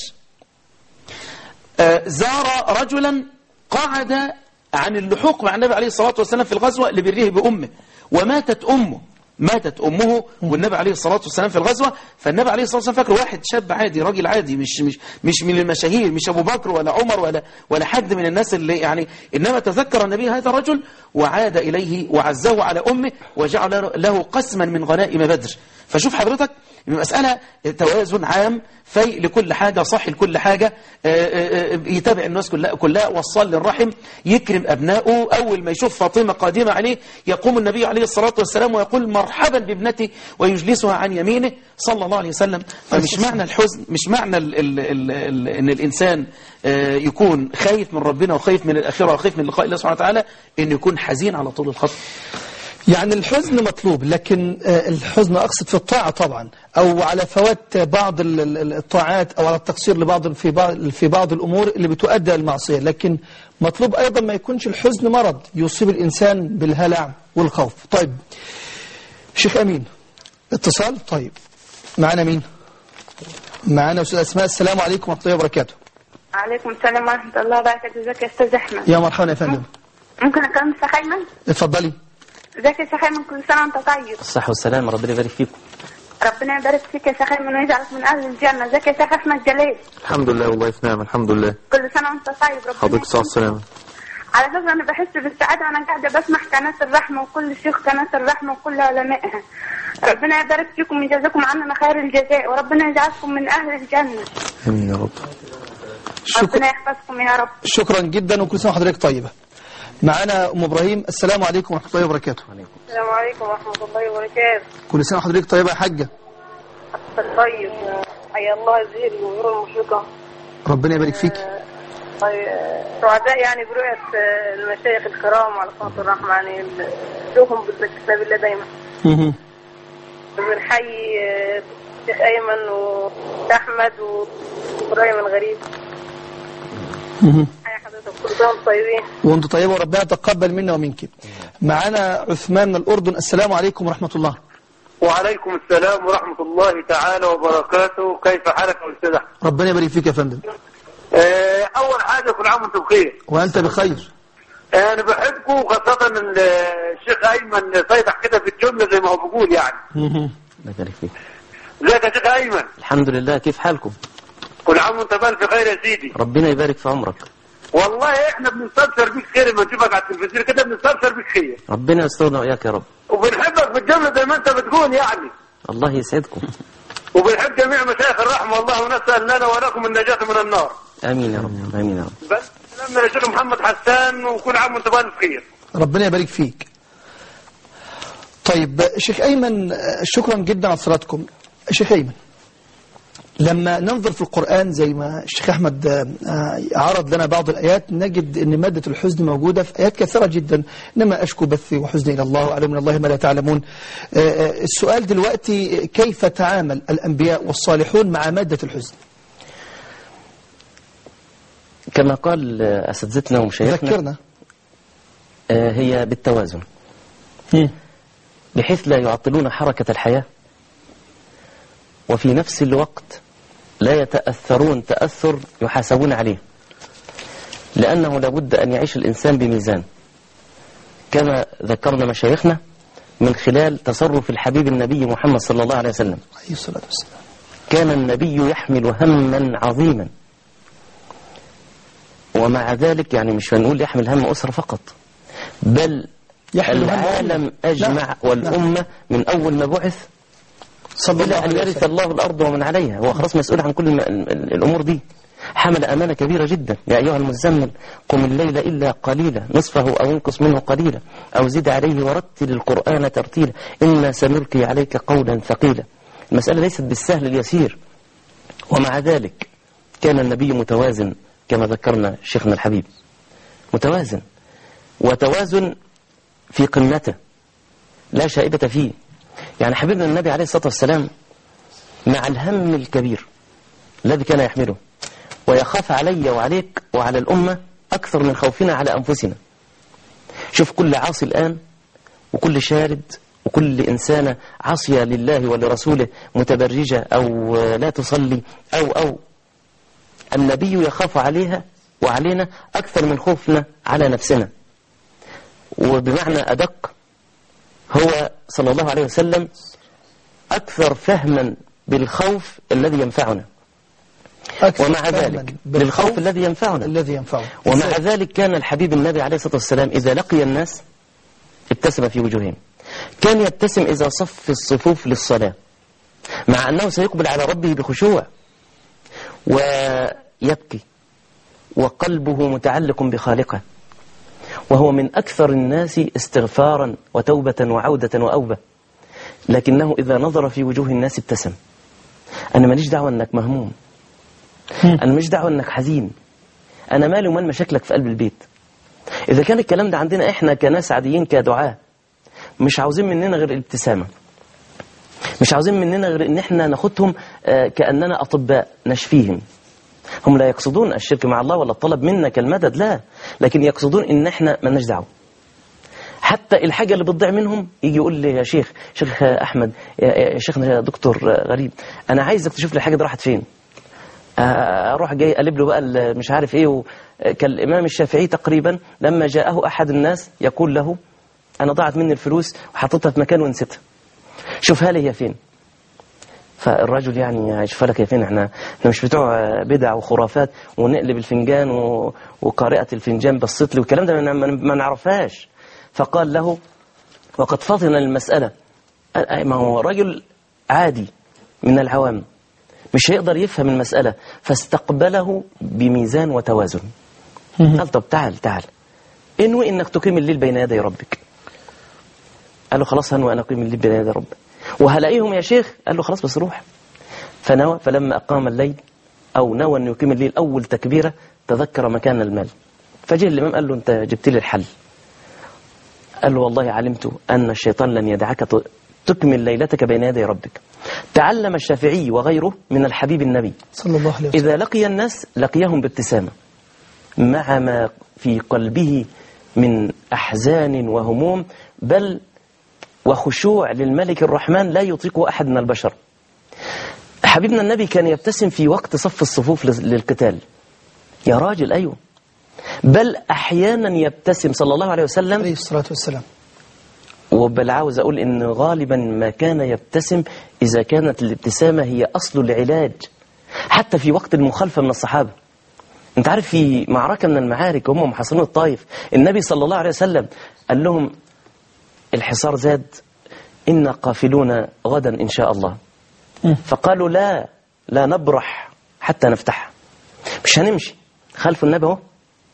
آه، زار رجلا قعد عن اللحوق مع النبي عليه الصلاة والسلام في الغزوة لبره بأمه وماتت أمه ماتت أمه والنبي عليه الصلاة والسلام في الغزوة فالنبي عليه الصلاة والسلام فاكر واحد شاب عادي راجل عادي مش مش مش من المشاهير مش أبو بكر ولا عمر ولا ولا حد من الناس اللي يعني إنما تذكر النبي هذا الرجل وعاد إليه وعزه على أمه وجعل له قسما من غنائم بدر فشوف حضرتك المسألة توازن عام في لكل حاجة صح لكل حاجة آه، آه، آه، يتابع الناس كلها, كلها وصل للرحم يكرم أبنائه أول ما يشوف فاطمة قادمة عليه يقوم النبي عليه الصلاة والسلام ويقول مرحبا بابنتي ويجلسها عن يمينه صلى الله عليه وسلم فمش معنى الحزن مش معنى ال ال ال ال ان الإنسان آه، يكون خايف من ربنا وخايف من الآخرة وخايف من لقاء الله سبحانه وتعالى إنه يكون حزين على طول الخط يعني الحزن مطلوب لكن آه، الحزن أقصد في الطاعة طبعا أو على فوات بعض ال- ال- الطاعات أو على التقصير لبعض في بعض في بعض الأمور اللي بتؤدي المعصية لكن مطلوب أيضا ما يكونش الحزن مرض يصيب الإنسان بالهلع والخوف طيب شيخ أمين اتصال طيب معنا مين معنا أستاذ أسماء السلام عليكم ورحمة الله وبركاته عليكم السلام ورحمة الله وبركاته ازيك يا استاذ احمد يا مرحبا يا فندم ممكن اكلم استاذ ايمن اتفضلي ازيك يا استاذ ايمن كل سنة وانت طيب الصحة والسلام ربنا يبارك فيكم ربنا يبارك فيك يا استاذ ايمن ويجعلك من اهل الجنة ازيك يا استاذ احمد جلال الحمد لله والله في نعم الحمد لله كل سنة وانت طيب ربنا حضرتك صحة يكرمك. السلامة على فكرة انا بحس بالسعادة وانا قاعدة بسمع قناة الرحمة وكل شيخ قناة الرحمة وكل علمائها ربنا يبارك فيكم ويجازيكم عننا خير الجزاء وربنا يجعلكم من اهل الجنة امين يا رب ربنا يحفظكم يا رب شكرا جدا وكل سنة وحضرتك طيبة معانا ام ابراهيم السلام عليكم ورحمه الله وبركاته السلام عليكم ورحمة الله وبركاته كل سنه وحضرتك طيبه يا حاجه طيب حيا الله الزهري وغير المشرقة ربنا يبارك فيك طيب سعداء يعني برؤية آه، المشايخ الكرام على قناة الرحمة يعني نشوفهم بالكتاب الله دايما مهم. بنحيي آه، الشيخ أيمن وأحمد وإبراهيم الغريب مهم. حيا حضرتك كل سنة وانتم طيبين وانتم طيبه وربنا يتقبل منا ومنك معانا عثمان من الاردن السلام عليكم ورحمه الله وعليكم السلام ورحمة الله تعالى وبركاته كيف حالك يا أستاذ أحمد؟ ربنا يبارك فيك يا فندم آه، أول حاجة كل عام وأنتم بخير وانت بخير آه، أنا بحبكم خاصة إن الشيخ أيمن صيدح كده في الجملة زي ما هو بيقول يعني الله يبارك فيك ازيك يا شيخ أيمن؟ الحمد لله كيف حالكم كل عام وأنت بألف خير يا سيدي ربنا يبارك في عمرك والله إحنا بنستبشر بيك خير لما نشوفك على التلفزيون كده بنستبشر بيك خير ربنا يسترنا وإياك يا رب وبنحبك بالجملة زي ما أنت بتقول يعني الله يسعدكم وبنحب جميع مشايخ الرحمة والله ونسأل لنا ولكم النجاة من النار آمين يا رب آمين يا رب بس سلامنا للشيخ محمد حسان وكل عام وأنت بألف خير ربنا يبارك فيك طيب شيخ أيمن شكرا جدا على صلاتكم شيخ أيمن لما ننظر في القرآن زي ما الشيخ أحمد آه، عرض لنا بعض الآيات نجد أن مادة الحزن موجودة في آيات كثيرة جدا إنما أشكو بثي وحزني إلى الله وأعلم من الله ما لا تعلمون آه، آه، السؤال دلوقتي كيف تعامل الأنبياء والصالحون مع مادة الحزن كما قال آه، أساتذتنا ومشايخنا ذكرنا آه، هي بالتوازن بحيث لا يعطلون حركة الحياة وفي نفس الوقت لا يتأثرون تأثر يحاسبون عليه لأنه لابد أن يعيش الإنسان بميزان كما ذكرنا مشايخنا من خلال تصرف الحبيب النبي محمد صلى الله عليه وسلم عليه الصلاة والسلام كان النبي يحمل هما عظيما ومع ذلك يعني مش هنقول يحمل هم أسرة فقط بل يحمل هم العالم أجمع والأمة من أول ما بعث صلى الله إلى أن عليه يرث وسلم الله الأرض ومن عليها هو خلاص مسؤول عن كل الم- ال- الأمور دي حمل أمانة كبيرة جدا يا أيها المزمل قم الليل إلا قليلا نصفه أو انقص منه قليلا أو زد عليه ورتل القرآن ترتيلا إنا سنلقي عليك قولا ثقيلا المسألة ليست بالسهل اليسير ومع ذلك كان النبي متوازن كما ذكرنا شيخنا الحبيب متوازن وتوازن في قمته لا شائبة فيه يعني حبيبنا النبي عليه الصلاة والسلام مع الهم الكبير الذي كان يحمله ويخاف علي وعليك وعلى الأمة أكثر من خوفنا على أنفسنا شوف كل عاصي الآن وكل شارد وكل إنسانة عاصية لله ولرسوله متبرجة أو لا تصلي أو أو النبي يخاف عليها وعلينا أكثر من خوفنا على نفسنا وبمعنى أدق هو صلى الله عليه وسلم أكثر فهما بالخوف الذي ينفعنا أكثر ومع فهماً ذلك بالخوف بالخوف الذي ينفعنا الذي ينفعه ومع ذلك كان الحبيب النبي عليه الصلاة والسلام إذا لقي الناس ابتسم في وجوههم كان يبتسم إذا صف الصفوف للصلاة مع أنه سيقبل على ربه بخشوع ويبكي وقلبه متعلق بخالقه وهو من أكثر الناس استغفارا وتوبة وعودة وأوبة لكنه إذا نظر في وجوه الناس ابتسم أنا ماليش دعوة أنك مهموم أنا ماليش دعوة أنك حزين أنا مالي ومال مشاكلك في قلب البيت إذا كان الكلام ده عندنا إحنا كناس عاديين كدعاة مش عاوزين مننا غير الابتسامة مش عاوزين مننا غير إن إحنا ناخدهم آه، كأننا أطباء نشفيهم هم لا يقصدون الشرك مع الله ولا الطلب منا كالمدد لا لكن يقصدون إن إحنا مالناش دعوة حتى الحاجة اللي بتضيع منهم يجي يقول لي يا شيخ شيخ أحمد يا يا شيخنا يا دكتور غريب أنا عايزك تشوف لي الحاجة دي راحت فين آه، اروح جاي اقلب له بقى ال- مش عارف ايه و- كالامام الشافعي تقريبا لما جاءه احد الناس يقول له انا ضاعت مني الفلوس وحطيتها في مكان ونسيتها شوفها لي هي فين فالرجل يعني هيشوفها لك هي فين احنا احنا مش بتوع بدع وخرافات ونقلب الفنجان و... وقارئة الفنجان بصت لي والكلام ده ما- ما ما نعرفهاش فقال له وقد فطن المسألة أ- ما هو رجل عادي من العوام مش هيقدر يفهم المسألة فاستقبله بميزان وتوازن قال طب تعال تعال انوي انك تقيم الليل بين يدي ربك قال له خلاص هنوي انا اقيم الليل بين يدي ربي وهلاقيهم يا شيخ قال له خلاص بس روح فنوى فلما اقام الليل او نوى انه يقيم الليل اول تكبيره تذكر مكان المال فجه الامام قال له انت جبت لي الحل قال له والله علمت ان الشيطان لن يدعك ت- تكمل ليلتك بين يدي ربك تعلم الشافعي وغيره من الحبيب النبي صلى الله عليه وسلم إذا لقي الناس لقيهم بابتسامة مع ما في قلبه من أحزان وهموم بل وخشوع للملك الرحمن لا يطيقه أحد من البشر حبيبنا النبي كان يبتسم في وقت صف الصفوف لل- للقتال يا راجل أيوه بل أحيانا يبتسم صلى الله عليه وسلم عليه الصلاة والسلام وبل عاوز أقول إن غالبا ما كان يبتسم إذا كانت الابتسامة هي أصل العلاج حتى في وقت المخالفة من الصحابة أنت عارف في معركة من المعارك هم محاصرين الطائف النبي صلى الله عليه وسلم قال لهم الحصار زاد إنا قافلون غدا إن شاء الله فقالوا لا لا نبرح حتى نفتح مش هنمشي خلفوا النبي اهو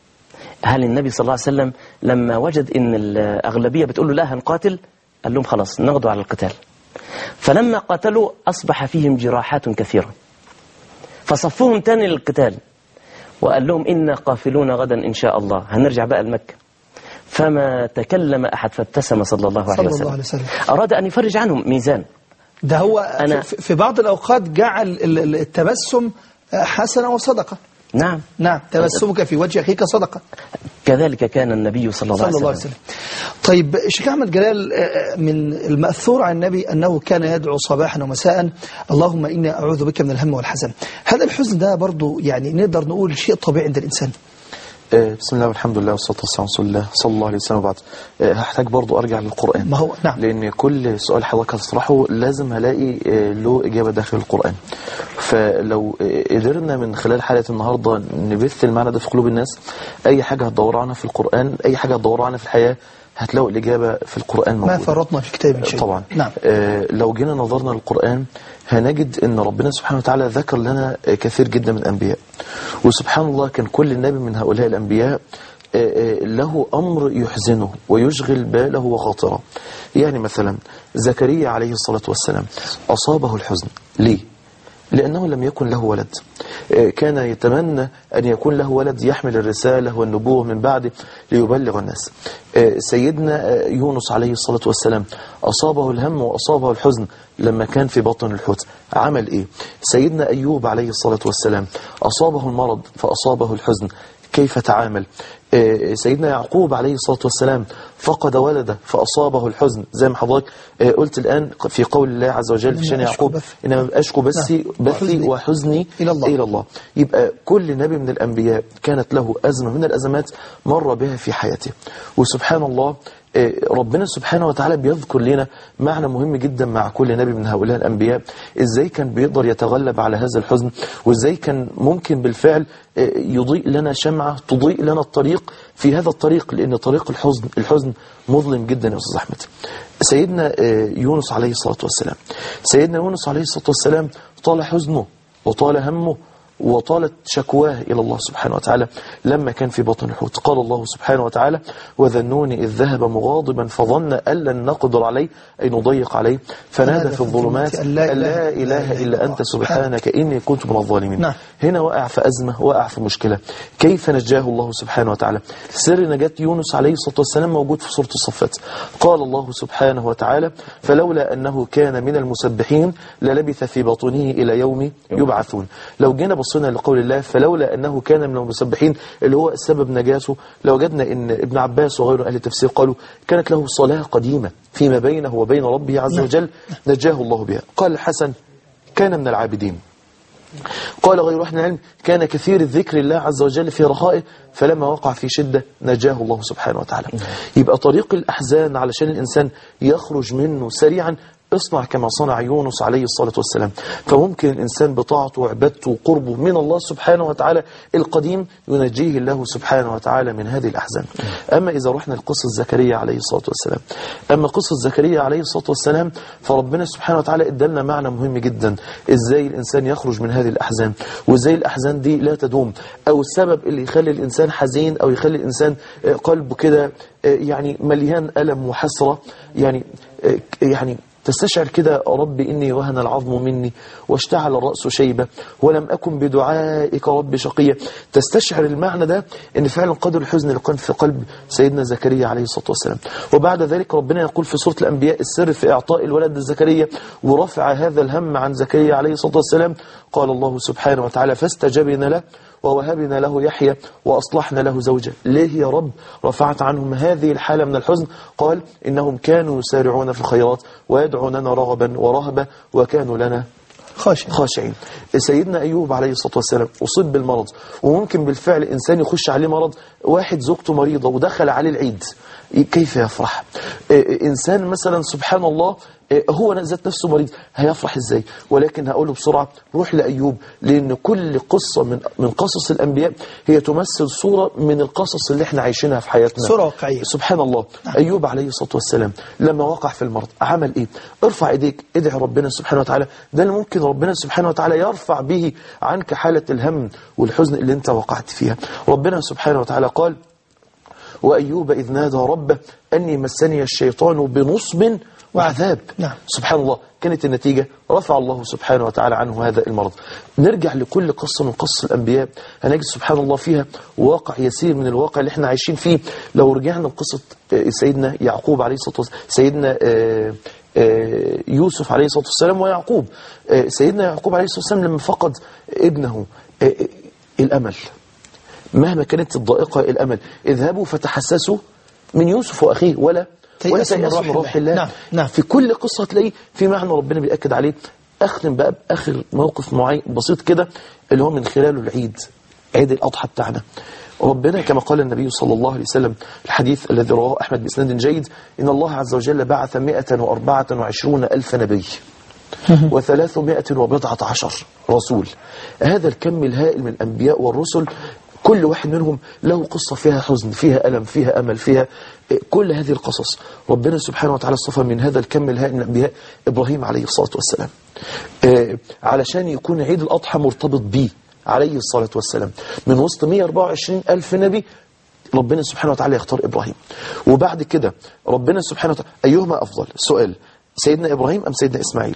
هل النبي صلى الله عليه وسلم لما وجد ان الاغلبيه بتقول له لا هنقاتل قال لهم خلاص نغدو على القتال فلما قاتلوا اصبح فيهم جراحات كثيره فصفوهم تاني للقتال وقال لهم انا قافلون غدا ان شاء الله هنرجع بقى لمكه فما تكلم احد فابتسم صلى الله عليه صلى وسلم الله عليه وسلم اراد ان يفرج عنهم ميزان ده هو أنا- في- في بعض الأوقات جعل ال- ال- التبسم حسنة وصدقة نعم نعم تبسمك في وجه أخيك صدقة كذلك كان النبي صلى الله, صلى الله عليه وسلم طيب شيخ أحمد جلال آه، من المأثور عن النبي أنه كان يدعو صباحا ومساء اللهم إني أعوذ بك من الهم والحزن هذا الحزن ده برضو يعني نقدر نقول شيء طبيعي عند الإنسان آه، بسم الله والحمد لله والصلاة والسلام على رسول الله صلى الله عليه وسلم وبعد آه، هحتاج برضو أرجع للقرآن ما هو نعم لأن كل سؤال حضرتك هتطرحه لازم هلاقي آه، له إجابة داخل القرآن فلو آه، قدرنا من خلال حلقة النهاردة نبث المعنى ده في قلوب الناس أي حاجة هتدوروا عنها في القرآن أي حاجة هتدوروا عنها في الحياة هتلاقوا الإجابة في القرآن ما موجودة فرطنا في كتاب شيء طبعا نعم آه، لو جينا نظرنا للقرآن هنجد ان ربنا سبحانه وتعالى ذكر لنا آه، كثير جدا من الأنبياء وسبحان الله كان كل نبي من هؤلاء الأنبياء آه، آه، له أمر يحزنه ويشغل باله وخاطره يعني مثلا زكريا عليه الصلاة والسلام أصابه الحزن ليه؟ لأنه لم يكن له ولد آه، كان يتمنى أن يكون له ولد يحمل الرسالة والنبوة من بعده ليبلغ الناس آه، سيدنا آه، يونس عليه الصلاة والسلام أصابه الهم وأصابه الحزن لما كان في بطن الحوت عمل إيه سيدنا أيوب عليه الصلاة والسلام أصابه المرض فأصابه الحزن كيف تعامل آه، سيدنا يعقوب عليه الصلاة والسلام فقد ولده فأصابه الحزن زي ما حضرتك آه، قلت الآن في قول الله عز وجل في شأن أشكو يعقوب إنما أشكو بثي بثي وحزني إلى الله. إلى الله يبقى كل نبي من الأنبياء كانت له أزمة من الأزمات مر بها في حياته وسبحان الله آه، ربنا سبحانه وتعالى بيذكر لنا معنى مهم جدا مع كل نبي من هؤلاء الأنبياء إزاي كان بيقدر يتغلب على هذا الحزن وإزاي كان ممكن بالفعل آه، يضيء لنا شمعة تضيء لنا الطريق في هذا الطريق لأن طريق الحزن الحزن مظلم جدا يا أستاذ أحمد سيدنا آه، يونس عليه الصلاة والسلام سيدنا يونس عليه الصلاة والسلام طال حزنه وطال همه وطالت شكواه إلى الله سبحانه وتعالى لما كان في بطن الحوت قال الله سبحانه وتعالى وذنوني إذ ذهب مغاضبا فظن أن لن نقدر عليه أي نضيق عليه فنادى في الظلمات أن لا إله إلا أنت سبحانك إني كنت من الظالمين نعم. هنا وقع في أزمة وقع في مشكلة كيف نجاه الله سبحانه وتعالى سر نجاة يونس عليه الصلاة والسلام موجود في سورة الصفات قال الله سبحانه وتعالى فلولا أنه كان من المسبحين للبث في بطنه إلى يوم يبعثون لو جينا بصينا لقول الله فلولا أنه كان من المسبحين اللي هو سبب نجاته لوجدنا أن ابن عباس وغيره أهل التفسير قالوا كانت له صلاة قديمة فيما بينه وبين ربه عز وجل نجاه الله بها قال الحسن كان من العابدين قال غير أهل العلم كان كثير الذكر الله عز وجل في رخائه فلما وقع في شدة نجاه الله سبحانه وتعالى يبقى طريق الأحزان علشان الإنسان يخرج منه سريعا اصنع كما صنع يونس عليه الصلاة والسلام فممكن الإنسان بطاعته وعبادته وقربه من الله سبحانه وتعالى القديم ينجيه الله سبحانه وتعالى من هذه الأحزان أما إذا رحنا لقصة زكريا عليه الصلاة والسلام أما قصة زكريا عليه الصلاة والسلام فربنا سبحانه وتعالى ادالنا معنى مهم جدا إزاي الإنسان يخرج من هذه الأحزان وإزاي الأحزان دي لا تدوم أو السبب اللي يخلي الإنسان حزين أو يخلي الإنسان آه، قلبه كده آه، يعني مليان ألم وحسرة يعني آه، يعني تستشعر كده رب إني وهن العظم مني واشتعل الرأس شيبة ولم أكن بدعائك رب شقيا تستشعر المعنى ده إن فعلا قدر الحزن اللي كان في قلب سيدنا زكريا عليه الصلاة والسلام وبعد ذلك ربنا يقول في سورة الأنبياء السر في إعطاء الولد لزكريا ورفع هذا الهم عن زكريا عليه الصلاة والسلام قال الله سبحانه وتعالى فاستجبنا له ووهبنا له يحيى وأصلحنا له زوجة ليه يا رب رفعت عنهم هذه الحالة من الحزن قال إنهم كانوا يسارعون في الخيرات ويدعوننا رغبا ورهبا وكانوا لنا خاشعين خاشعين سيدنا أيوب عليه الصلاة والسلام أصيب بالمرض وممكن بالفعل إنسان يخش عليه مرض واحد زوجته مريضة ودخل عليه العيد كيف يفرح إيه، إنسان مثلا سبحان الله إيه، هو ذات نفسه مريض هيفرح ازاي ولكن هقوله بسرعة روح لأيوب لأن كل قصة من من قصص الأنبياء هي تمثل صورة من القصص اللي احنا عايشينها في حياتنا صورة واقعية. سبحان الله أيوب عليه الصلاة والسلام لما وقع في المرض عمل إيه ارفع إيديك ادعي ربنا سبحانه وتعالى ده اللي ممكن ربنا سبحانه وتعالى يرفع به عنك حالة الهم والحزن اللي انت وقعت فيها ربنا سبحانه وتعالى قال وأيوب إذ نادى ربه أني مسني الشيطان بنصب وعذاب نعم. سبحان الله كانت النتيجة رفع الله سبحانه وتعالى عنه هذا المرض نرجع لكل قصة من قصص الأنبياء هنجد سبحان الله فيها واقع يسير من الواقع اللي احنا عايشين فيه لو رجعنا لقصة آه، سيدنا يعقوب عليه الصلاة والسلام سيدنا آه، آه، يوسف عليه الصلاة والسلام ويعقوب آه، سيدنا يعقوب عليه الصلاة والسلام لما فقد ابنه آه، آه، الأمل مهما كانت الضائقة الأمل اذهبوا فتحسسوا من يوسف وأخيه ولا ولا تيأسوا من تيأسوا روح من روح الله. الله نعم، نعم. في كل قصة تلاقي في معنى ربنا بيأكد عليه أختم بقى بآخر موقف معين بسيط كده اللي هو من خلاله العيد عيد الأضحى بتاعنا ربنا كما قال النبي صلى الله عليه وسلم الحديث الذي رواه أحمد بإسناد جيد إن الله عز وجل بعث 124 ألف نبي وثلاثمائة وبضعة عشر رسول هذا الكم الهائل من الأنبياء والرسل كل واحد منهم له قصة فيها حزن فيها ألم فيها أمل فيها كل هذه القصص ربنا سبحانه وتعالى اصطفى من هذا الكم الهائل من الأنبياء إبراهيم عليه الصلاة والسلام آه، علشان يكون عيد الأضحى مرتبط بيه عليه الصلاة والسلام من وسط 124 ألف نبي ربنا سبحانه وتعالى يختار إبراهيم وبعد كده ربنا سبحانه وتعالى أيهما أفضل سؤال سيدنا إبراهيم أم سيدنا إسماعيل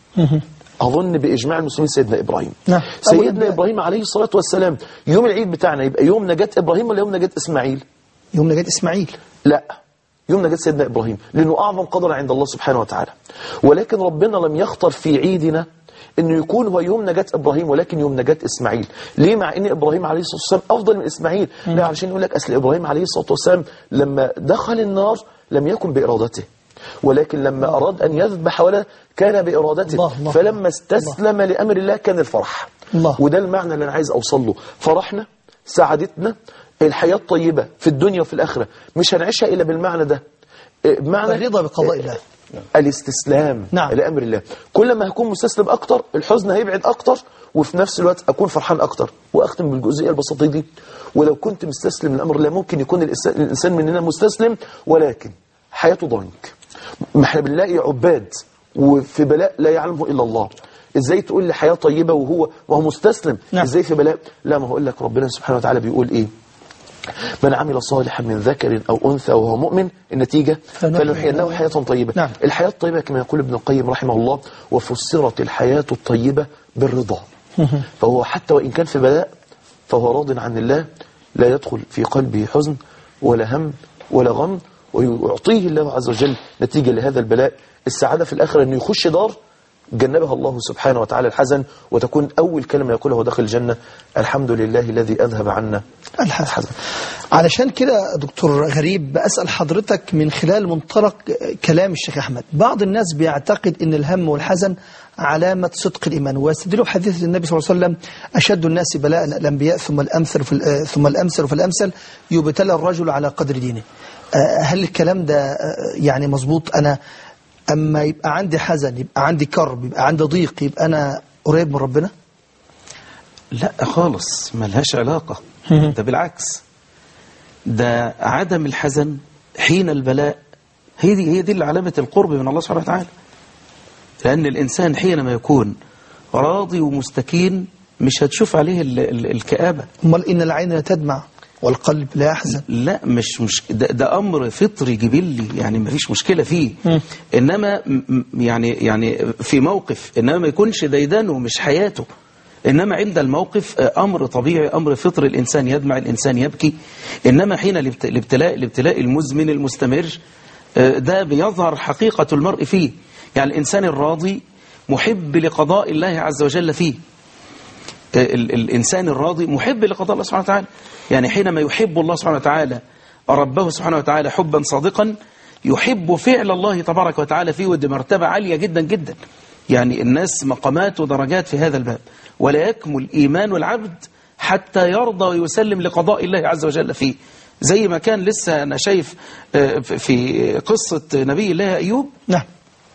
أظن بإجماع المسلمين سيدنا إبراهيم نعم. سيدنا إبراهيم عليه الصلاة والسلام يوم العيد بتاعنا يبقى يوم نجاة إبراهيم ولا يوم نجاة إسماعيل يوم نجاة إسماعيل لا يوم نجاة سيدنا إبراهيم لأنه أعظم قدر عند الله سبحانه وتعالى ولكن ربنا لم يختر في عيدنا انه يكون هو يوم نجاة ابراهيم ولكن يوم نجاة اسماعيل ليه مع ان ابراهيم عليه الصلاة والسلام افضل من اسماعيل لا علشان يقول لك اصل ابراهيم عليه الصلاة والسلام لما دخل النار لم يكن بارادته ولكن لما اراد ان يذبح ولا كان بارادته الله الله فلما استسلم لامر الله كان الفرح الله. وده المعنى اللي انا عايز اوصل له فرحنا سعادتنا الحياة الطيبة في الدنيا وفي الآخرة مش هنعيشها إلا بالمعنى ده إيه، بمعنى الرضا بقضاء الله الاستسلام نعم. لأمر الله كل ما هكون مستسلم أكتر الحزن هيبعد أكتر وفي نفس الوقت أكون فرحان أكتر وأختم بالجزئية البسيطة دي ولو كنت مستسلم لأمر الله ممكن يكون الإنسان- الإنسان مننا مستسلم ولكن حياته ضنك ما احنا بنلاقي عباد وفي بلاء لا يعلمه إلا الله ازاي تقول لي حياة طيبة وهو وهو مستسلم نعم. ازاي في بلاء لا ما هو اقول لك ربنا سبحانه وتعالى بيقول ايه من عمل صالحا من ذكر أو أنثى وهو مؤمن النتيجة فلنحيينه حياة طيبة نعم. الحياة الطيبة كما يقول ابن القيم رحمه الله وفسرت الحياة الطيبة بالرضا فهو حتى وإن كان في بلاء فهو راض عن الله لا يدخل في قلبه حزن ولا هم ولا غم ويعطيه الله عز وجل نتيجة لهذا البلاء السعادة في الآخرة أنه يخش دار جنبها الله سبحانه وتعالى الحزن وتكون أول كلمة يقولها هو داخل الجنة الحمد لله الذي أذهب عنا الحزن علشان كده دكتور غريب بأسأل حضرتك من خلال منطلق كلام الشيخ أحمد بعض الناس بيعتقد أن الهم والحزن علامة صدق الإيمان ويستدلوا حديث النبي صلى الله عليه وسلم أشد الناس بلاء الأنبياء ثم الأمثل في ال- ثم الأمثل فالأمثل يبتلى الرجل على قدر دينه آه، هل الكلام ده آه، يعني مظبوط أنا أما يبقى عندي حزن يبقى عندي كرب يبقى عندي ضيق يبقى أنا قريب من ربنا لا خالص ملهاش علاقة ده بالعكس ده عدم الحزن حين البلاء هي دي هي دي اللي علامة القرب من الله سبحانه وتعالى لأن الإنسان حينما يكون راضي ومستكين مش هتشوف عليه ال ال الكآبة امال إن العين لا تدمع والقلب لا يحزن لا مش مش ده, ده أمر فطري جبلي يعني ما فيش مشكلة فيه إنما م- م- يعني يعني في موقف إنما ما يكونش ديدانه مش حياته إنما عند الموقف آه، أمر طبيعي أمر فطري الإنسان يدمع الإنسان يبكي إنما حين الابت- الابتلاء الابتلاء المزمن المستمر آه، ده بيظهر حقيقة المرء فيه يعني الإنسان الراضي محب لقضاء الله عز وجل فيه ال- الإنسان الراضي محب لقضاء الله سبحانه وتعالى يعني حينما يحب الله سبحانه وتعالى ربه سبحانه وتعالى حبا صادقا يحب فعل الله تبارك وتعالى فيه ودي مرتبة عالية جدا جدا يعني الناس مقامات ودرجات في هذا الباب ولا يكمل إيمان العبد حتى يرضى ويسلم لقضاء الله عز وجل فيه زي ما كان لسه أنا شايف آه، في قصة نبي الله أيوب نعم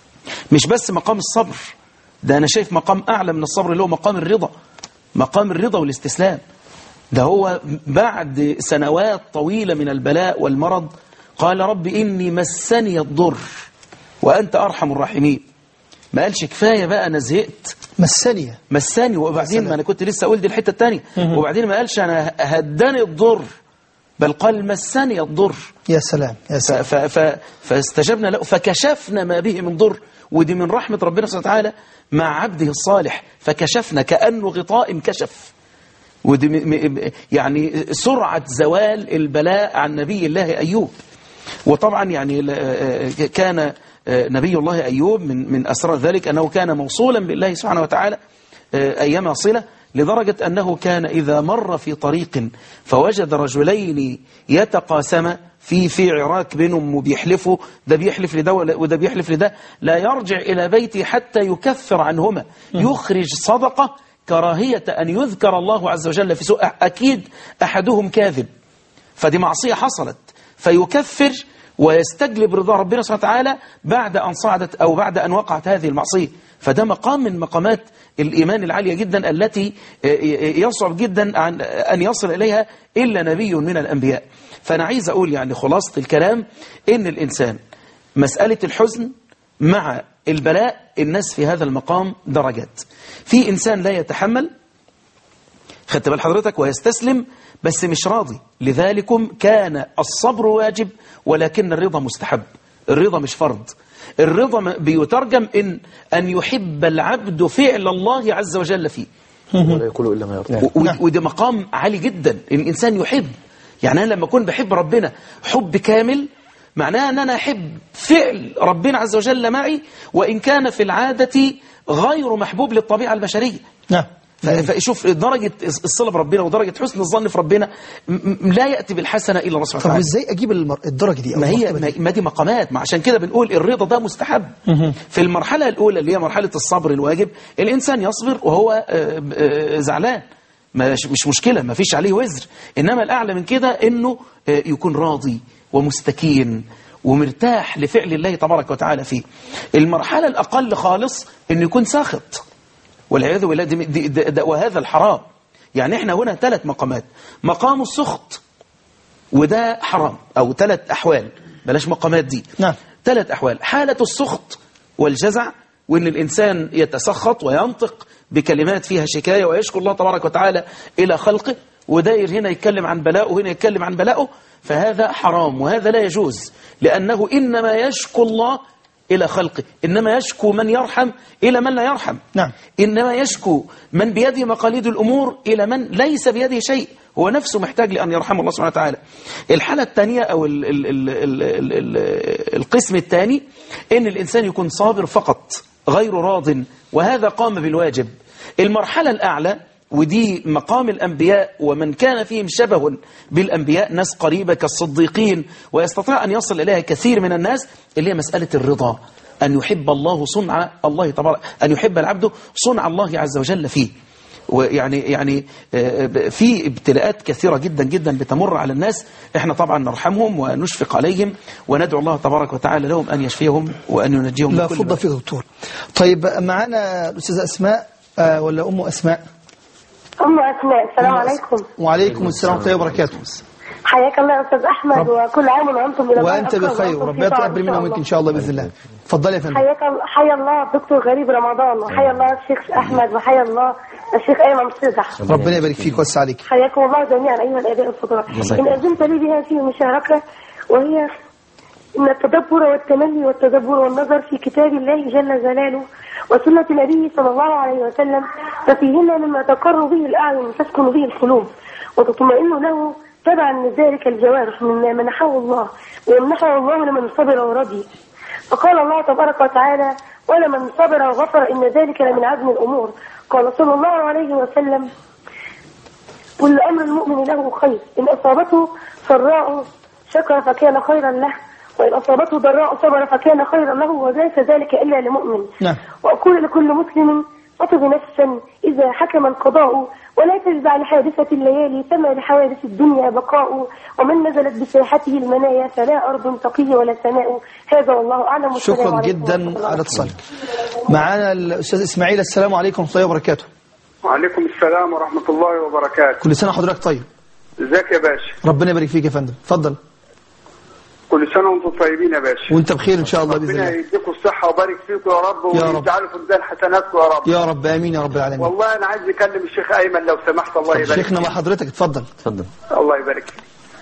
مش بس مقام الصبر ده أنا شايف مقام أعلى من الصبر اللي هو مقام الرضا مقام الرضا والاستسلام ده هو بعد سنوات طويلة من البلاء والمرض قال رب إني مسني الضر وأنت أرحم الراحمين ما قالش كفاية بقى أنا زهقت مسني مساني وبعدين ما أنا كنت لسه أقول دي الحتة التانية وبعدين ما قالش أنا هداني الضر بل قال مسني الضر يا سلام يا ف ف ف فاستجبنا له فكشفنا ما به من ضر ودي من رحمة ربنا سبحانه وتعالى مع عبده الصالح فكشفنا كأنه غطاء انكشف ودي م- م- يعني سرعة زوال البلاء عن نبي الله أيوب وطبعا يعني ل- آه، كان آه، نبي الله أيوب من من أسرار ذلك أنه كان موصولا بالله سبحانه وتعالى آه، أيما صلة لدرجة أنه كان إذا مر في طريق فوجد رجلين يتقاسما في في عراك بينهم وبيحلفوا ده بيحلف لده ولا- وده بيحلف لده لا يرجع إلى بيته حتى يكفر عنهما يخرج صدقة كراهية أن يذكر الله عز وجل في سوء أكيد أحدهم كاذب فدي معصية حصلت فيكفر ويستجلب رضا ربنا سبحانه وتعالى بعد أن صعدت أو بعد أن وقعت هذه المعصية فده مقام من مقامات الإيمان العالية جدا التي يصعب جدا عن أن يصل إليها إلا نبي من الأنبياء فأنا عايز أقول يعني خلاصة الكلام إن الإنسان مسألة الحزن مع البلاء الناس في هذا المقام درجات في إنسان لا يتحمل خدت بال حضرتك ويستسلم بس مش راضي لذلكم كان الصبر واجب ولكن الرضا مستحب الرضا مش فرض الرضا م- بيترجم إن أن يحب العبد فعل الله عز وجل فيه ولا يقول إلا ما يرضى و- و- وده مقام عالي جدا الإنسان يحب يعني أنا لما أكون بحب ربنا حب كامل معناها أن أنا أحب فعل ربنا عز وجل معي وإن كان في العادة غير محبوب للطبيعة البشرية نعم ف- فشوف درجة الصلة بربنا ودرجة حسن الظن في ربنا م- م- لا يأتي بالحسنة إلا الله سبحانه طب وتعالى وازاي اجيب المر... الدرجه دي أو ما هي المرتبة ما دي؟ ما دي مقامات ما عشان كده بنقول الرضا ده مستحب في المرحلة الأولى اللي هي مرحلة الصبر الواجب الإنسان يصبر وهو آه، آه، زعلان مش مش مشكلة ما فيش عليه وزر إنما الأعلى من كده إنه آه، يكون راضي ومستكين ومرتاح لفعل الله تبارك وتعالى فيه المرحلة الأقل خالص إنه يكون ساخط والعياذ بالله دي دي ده ده وهذا الحرام يعني احنا هنا ثلاث مقامات مقام السخط وده حرام أو ثلاث أحوال بلاش مقامات دي نعم ثلاث أحوال حالة السخط والجزع وإن الإنسان يتسخط وينطق بكلمات فيها شكاية ويشكر الله تبارك وتعالى إلى خلقه وداير هنا يتكلم عن بلاءه وهنا يتكلم عن بلاءه فهذا حرام وهذا لا يجوز لأنه إنما يشكو الله إلى خلقه إنما يشكو من يرحم إلى من لا يرحم نعم إنما يشكو من بيده مقاليد الأمور إلى من ليس بيده شيء هو نفسه محتاج لأن يرحمه الله سبحانه وتعالى الحالة الثانية أو ال ال ال ال ال ال القسم الثاني إن الإنسان يكون صابر فقط غير راض وهذا قام بالواجب المرحلة الأعلى ودي مقام الأنبياء ومن كان فيهم شبه بالأنبياء ناس قريبة كالصديقين ويستطيع أن يصل إليها كثير من الناس اللي هي مسألة الرضا أن يحب الله صنع الله تبارك أن يحب العبد صنع الله عز وجل فيه ويعني يعني آه، ب- في ابتلاءات كثيرة جدا جدا بتمر على الناس احنا طبعا نرحمهم ونشفق عليهم وندعو الله تبارك وتعالى لهم أن يشفيهم وأن ينجيهم لا من كل فضة بلاء. في دكتور طيب معانا الأستاذة أسماء آه، ولا أم أسماء أم أسماء السلام عليكم وعليكم السلام ورحمة الله وبركاته حياك الله يا أستاذ أحمد رب- وكل عام وأنتم إلى الله وأنت أكرم بخير وأنتم وربنا في طاعة يتقبل إن منا شاء ومنك الله. إن شاء الله بإذن الله اتفضلي يا فندم حياك حيا الله الدكتور غريب رمضان وحيا الله الشيخ أحمد وحيا الله الشيخ أيمن صدح ربنا يبارك فيك ويوسع عليك حياكم الله جميعا أيها الآباء الفضلاء الله إن أذنت لي بهذه المشاركة وهي إن التدبر والتمني والتدبر والنظر في كتاب الله جل جلاله وسنة نبيه صلى الله عليه وسلم ففيهما مما تقر به الأعين وتسكن به القلوب وتطمئن له تبعا لذلك الجوارح مما منحه الله ويمنحه الله لمن صبر ورضي فقال الله تبارك وتعالى ولمن صبر وغفر إن ذلك لمن عزم الأمور قال صلى الله عليه وسلم كل أمر المؤمن له خير إن أصابته سراء شكر فكان خيرا له وإن أصابته ضراء صبر فكان خيرا له وليس ذلك إلا لمؤمن نعم وأقول لكل مسلم اطب نفسا إذا حكم القضاء ولا تجزع لحادثة الليالي فما لحوادث الدنيا بقاء ومن نزلت بساحته المنايا فلا أرض تقي ولا سماء هذا والله أعلم والسلام شكرا عليكم جدا على اتصالك معانا الأستاذ إسماعيل السلام عليكم ورحمة الله وبركاته وعليكم السلام ورحمة الله وبركاته كل سنة وحضرتك طيب ازيك يا باشا ربنا يبارك فيك يا فندم اتفضل كل سنة وانتم طيبين يا باشا وانت بخير ان شاء الله باذن ربنا الله يديكم الصحة ويبارك فيكم يا رب يا رب. ويجعله في ميزان حسناتكم يا رب يا رب امين يا رب العالمين والله انا عايز اكلم الشيخ ايمن لو سمحت الله يبارك شيخنا مع حضرتك اتفضل اتفضل الله يبارك فيك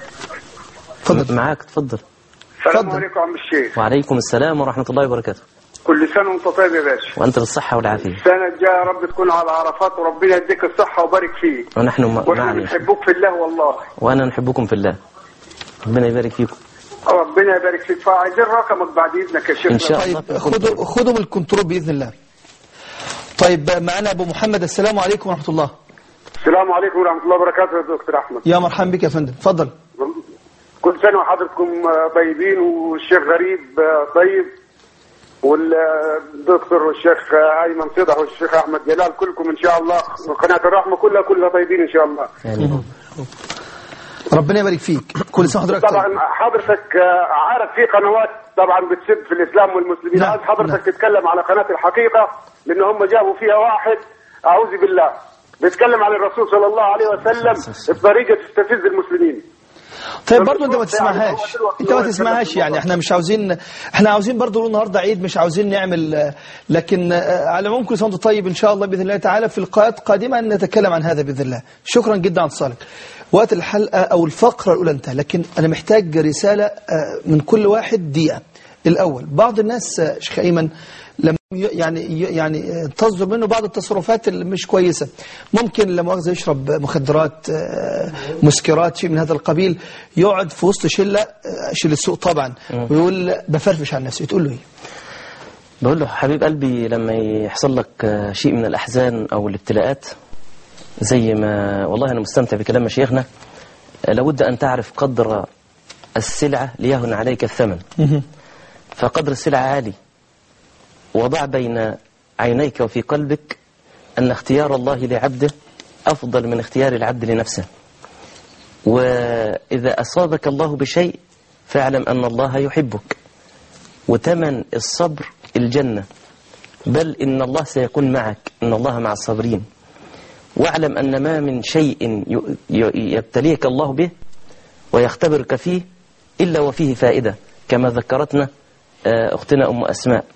اتفضل معاك اتفضل السلام عليكم يا عم الشيخ وعليكم السلام ورحمة الله وبركاته كل سنة وانت طيب يا باشا وأنت بالصحة والعافية السنة الجاية يا رب تكون على عرفات وربنا يديك الصحة ويبارك فيك ونحن م- واحنا معا بنحبوك في الله والله وأنا نحبكم في الله ربنا يبارك فيكم ربنا يبارك فيك فعايزين رقمك بعد اذنك يا شيخ طيب خدوا خدوا من الكنترول باذن الله طيب معنا ابو محمد السلام عليكم ورحمه الله السلام عليكم ورحمة الله وبركاته يا دكتور احمد يا مرحبا بك يا فندم اتفضل كل سنة وحضرتكم طيبين والشيخ غريب طيب والدكتور والشيخ أيمن صدح والشيخ أحمد جلال كلكم إن شاء الله وقناة الرحمة كلها كلها طيبين إن شاء الله ربنا يبارك فيك كل سنه وحضرتك طبعا طيب حضرتك عارف في قنوات طبعا بتسب في الإسلام والمسلمين نعم، عايز حضرتك تتكلم على قناة الحقيقة لأن هم جابوا فيها واحد أعوذ بالله بيتكلم عن الرسول صلى الله عليه وسلم بطريقة تستفز المسلمين طيب برضه انت ما تسمعهاش انت ما تسمعهاش يعني احنا مش عاوزين احنا عاوزين برضه نقول النهارده عيد مش عاوزين نعمل آه، لكن آه، على العموم كل سنه وانت طيب ان شاء الله باذن الله تعالى في لقاءات قادمه نتكلم عن هذا باذن الله شكرا جدا على اتصالك وقت الحلقه او الفقره الاولى انتهى لكن انا محتاج رساله آه، من كل واحد دقيقه الاول بعض الناس آه، شيخ ايمن لما ي- يعني ي- يعني آه، تصدر منه بعض التصرفات اللي مش كويسه ممكن لما مؤاخذه يشرب مخدرات آه، مسكرات شيء من هذا القبيل يقعد في وسط شله آه، شله السوق طبعا مم. ويقول بفرفش عن نفسي تقول له ايه بقول له حبيب قلبي لما يحصل لك آه، شيء من الأحزان أو الابتلاءات زي ما والله أنا مستمتع بكلام مشايخنا آه، لابد أن تعرف قدر السلعة ليهن عليك الثمن فقدر السلعة عالي وضع بين عينيك وفي قلبك أن اختيار الله لعبده أفضل من اختيار العبد لنفسه وإذا أصابك الله بشيء فاعلم أن الله يحبك وتمن الصبر الجنة بل إن الله سيكون معك إن الله مع الصابرين واعلم أن ما من شيء ي- ي- يبتليك الله به ويختبرك فيه إلا وفيه فائدة كما ذكرتنا آه، أختنا أم أسماء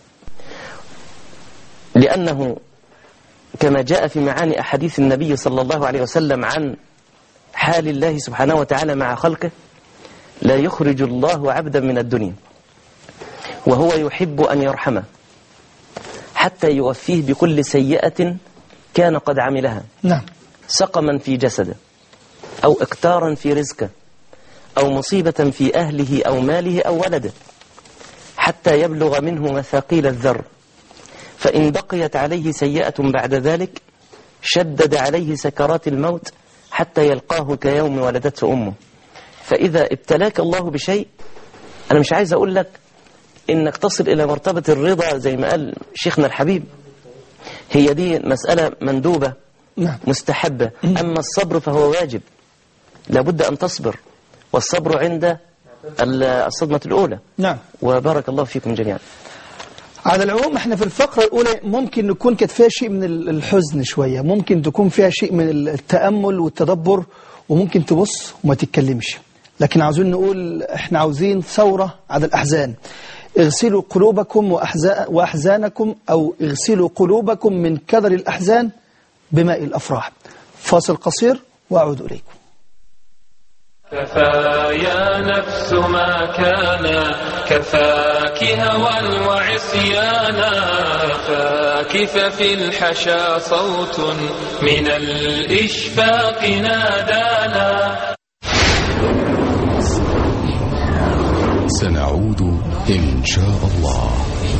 لأنه كما جاء في معاني أحاديث النبي صلى الله عليه وسلم عن حال الله سبحانه وتعالى مع خلقه لا يخرج الله عبدا من الدنيا وهو يحب أن يرحمه حتى يوفيه بكل سيئة كان قد عملها نعم سقما في جسده أو إقتارا في رزقه أو مصيبة في أهله أو ماله أو ولده حتى يبلغ منه مثاقيل الذر فإن بقيت عليه سيئة بعد ذلك شدد عليه سكرات الموت حتى يلقاه كيوم ولدته أمه فإذا ابتلاك الله بشيء أنا مش عايز أقول لك إنك تصل إلى مرتبة الرضا زي ما قال شيخنا الحبيب هي دي مسألة مندوبة مستحبة أما الصبر فهو واجب لابد أن تصبر والصبر عند ال- الصدمة الأولى نعم وبارك الله فيكم جميعا على العموم احنا في الفقرة الأولى ممكن نكون كانت فيها شيء من ال- الحزن شوية ممكن تكون فيها شيء من التأمل والتدبر وممكن تبص وما تتكلمش لكن عاوزين نقول احنا عاوزين ثورة على الأحزان اغسلوا قلوبكم وأحزا- وأحزانكم أو اغسلوا قلوبكم من كدر الأحزان بماء الأفراح فاصل قصير وأعود إليكم كفى يا نفس ما كان كفاك هوى وعصيانا كفاك ففي الحشا صوت من الإشفاق نادانا سنعود إن شاء الله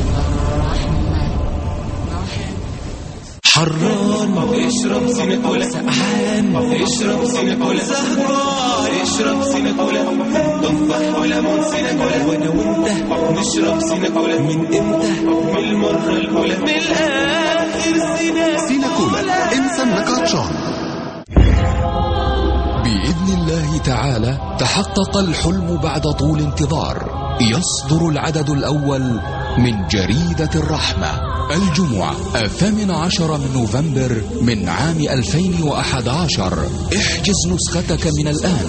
حران اشرب سينيكولا سقعان اشرب سينيكولا سهران اشرب سينيكولا تفاح وليمون سينيكولا وانا وانت نشرب سينيكولا من امتى من المره الاولى من الاخر سينيكولا سيناكولا انسى انك عطشان بإذن الله تعالى تحقق الحلم بعد طول انتظار يصدر العدد الأول من جريدة الرحمة الجمعة الثامن عشر من نوفمبر من عام 2011 احجز نسختك من الآن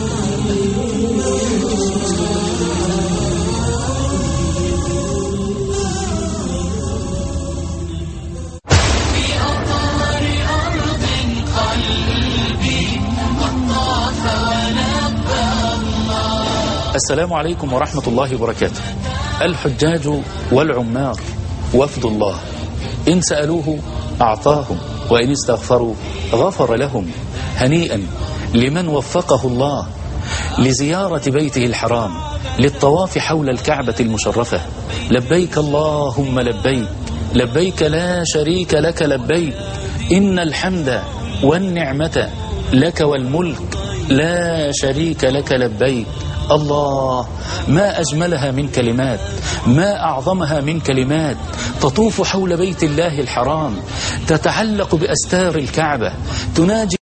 السلام عليكم ورحمة الله وبركاته الحجاج والعمار وفد الله إن سألوه أعطاهم وإن استغفروا غفر لهم هنيئا لمن وفقه الله لزيارة بيته الحرام للطواف حول الكعبة المشرفة لبيك اللهم لبيك لبيك لا شريك لك لبيك إن الحمد والنعمة لك والملك لا شريك لك لبيك الله ما أجملها من كلمات ما أعظمها من كلمات تطوف حول بيت الله الحرام تتعلق بأستار الكعبة تناجي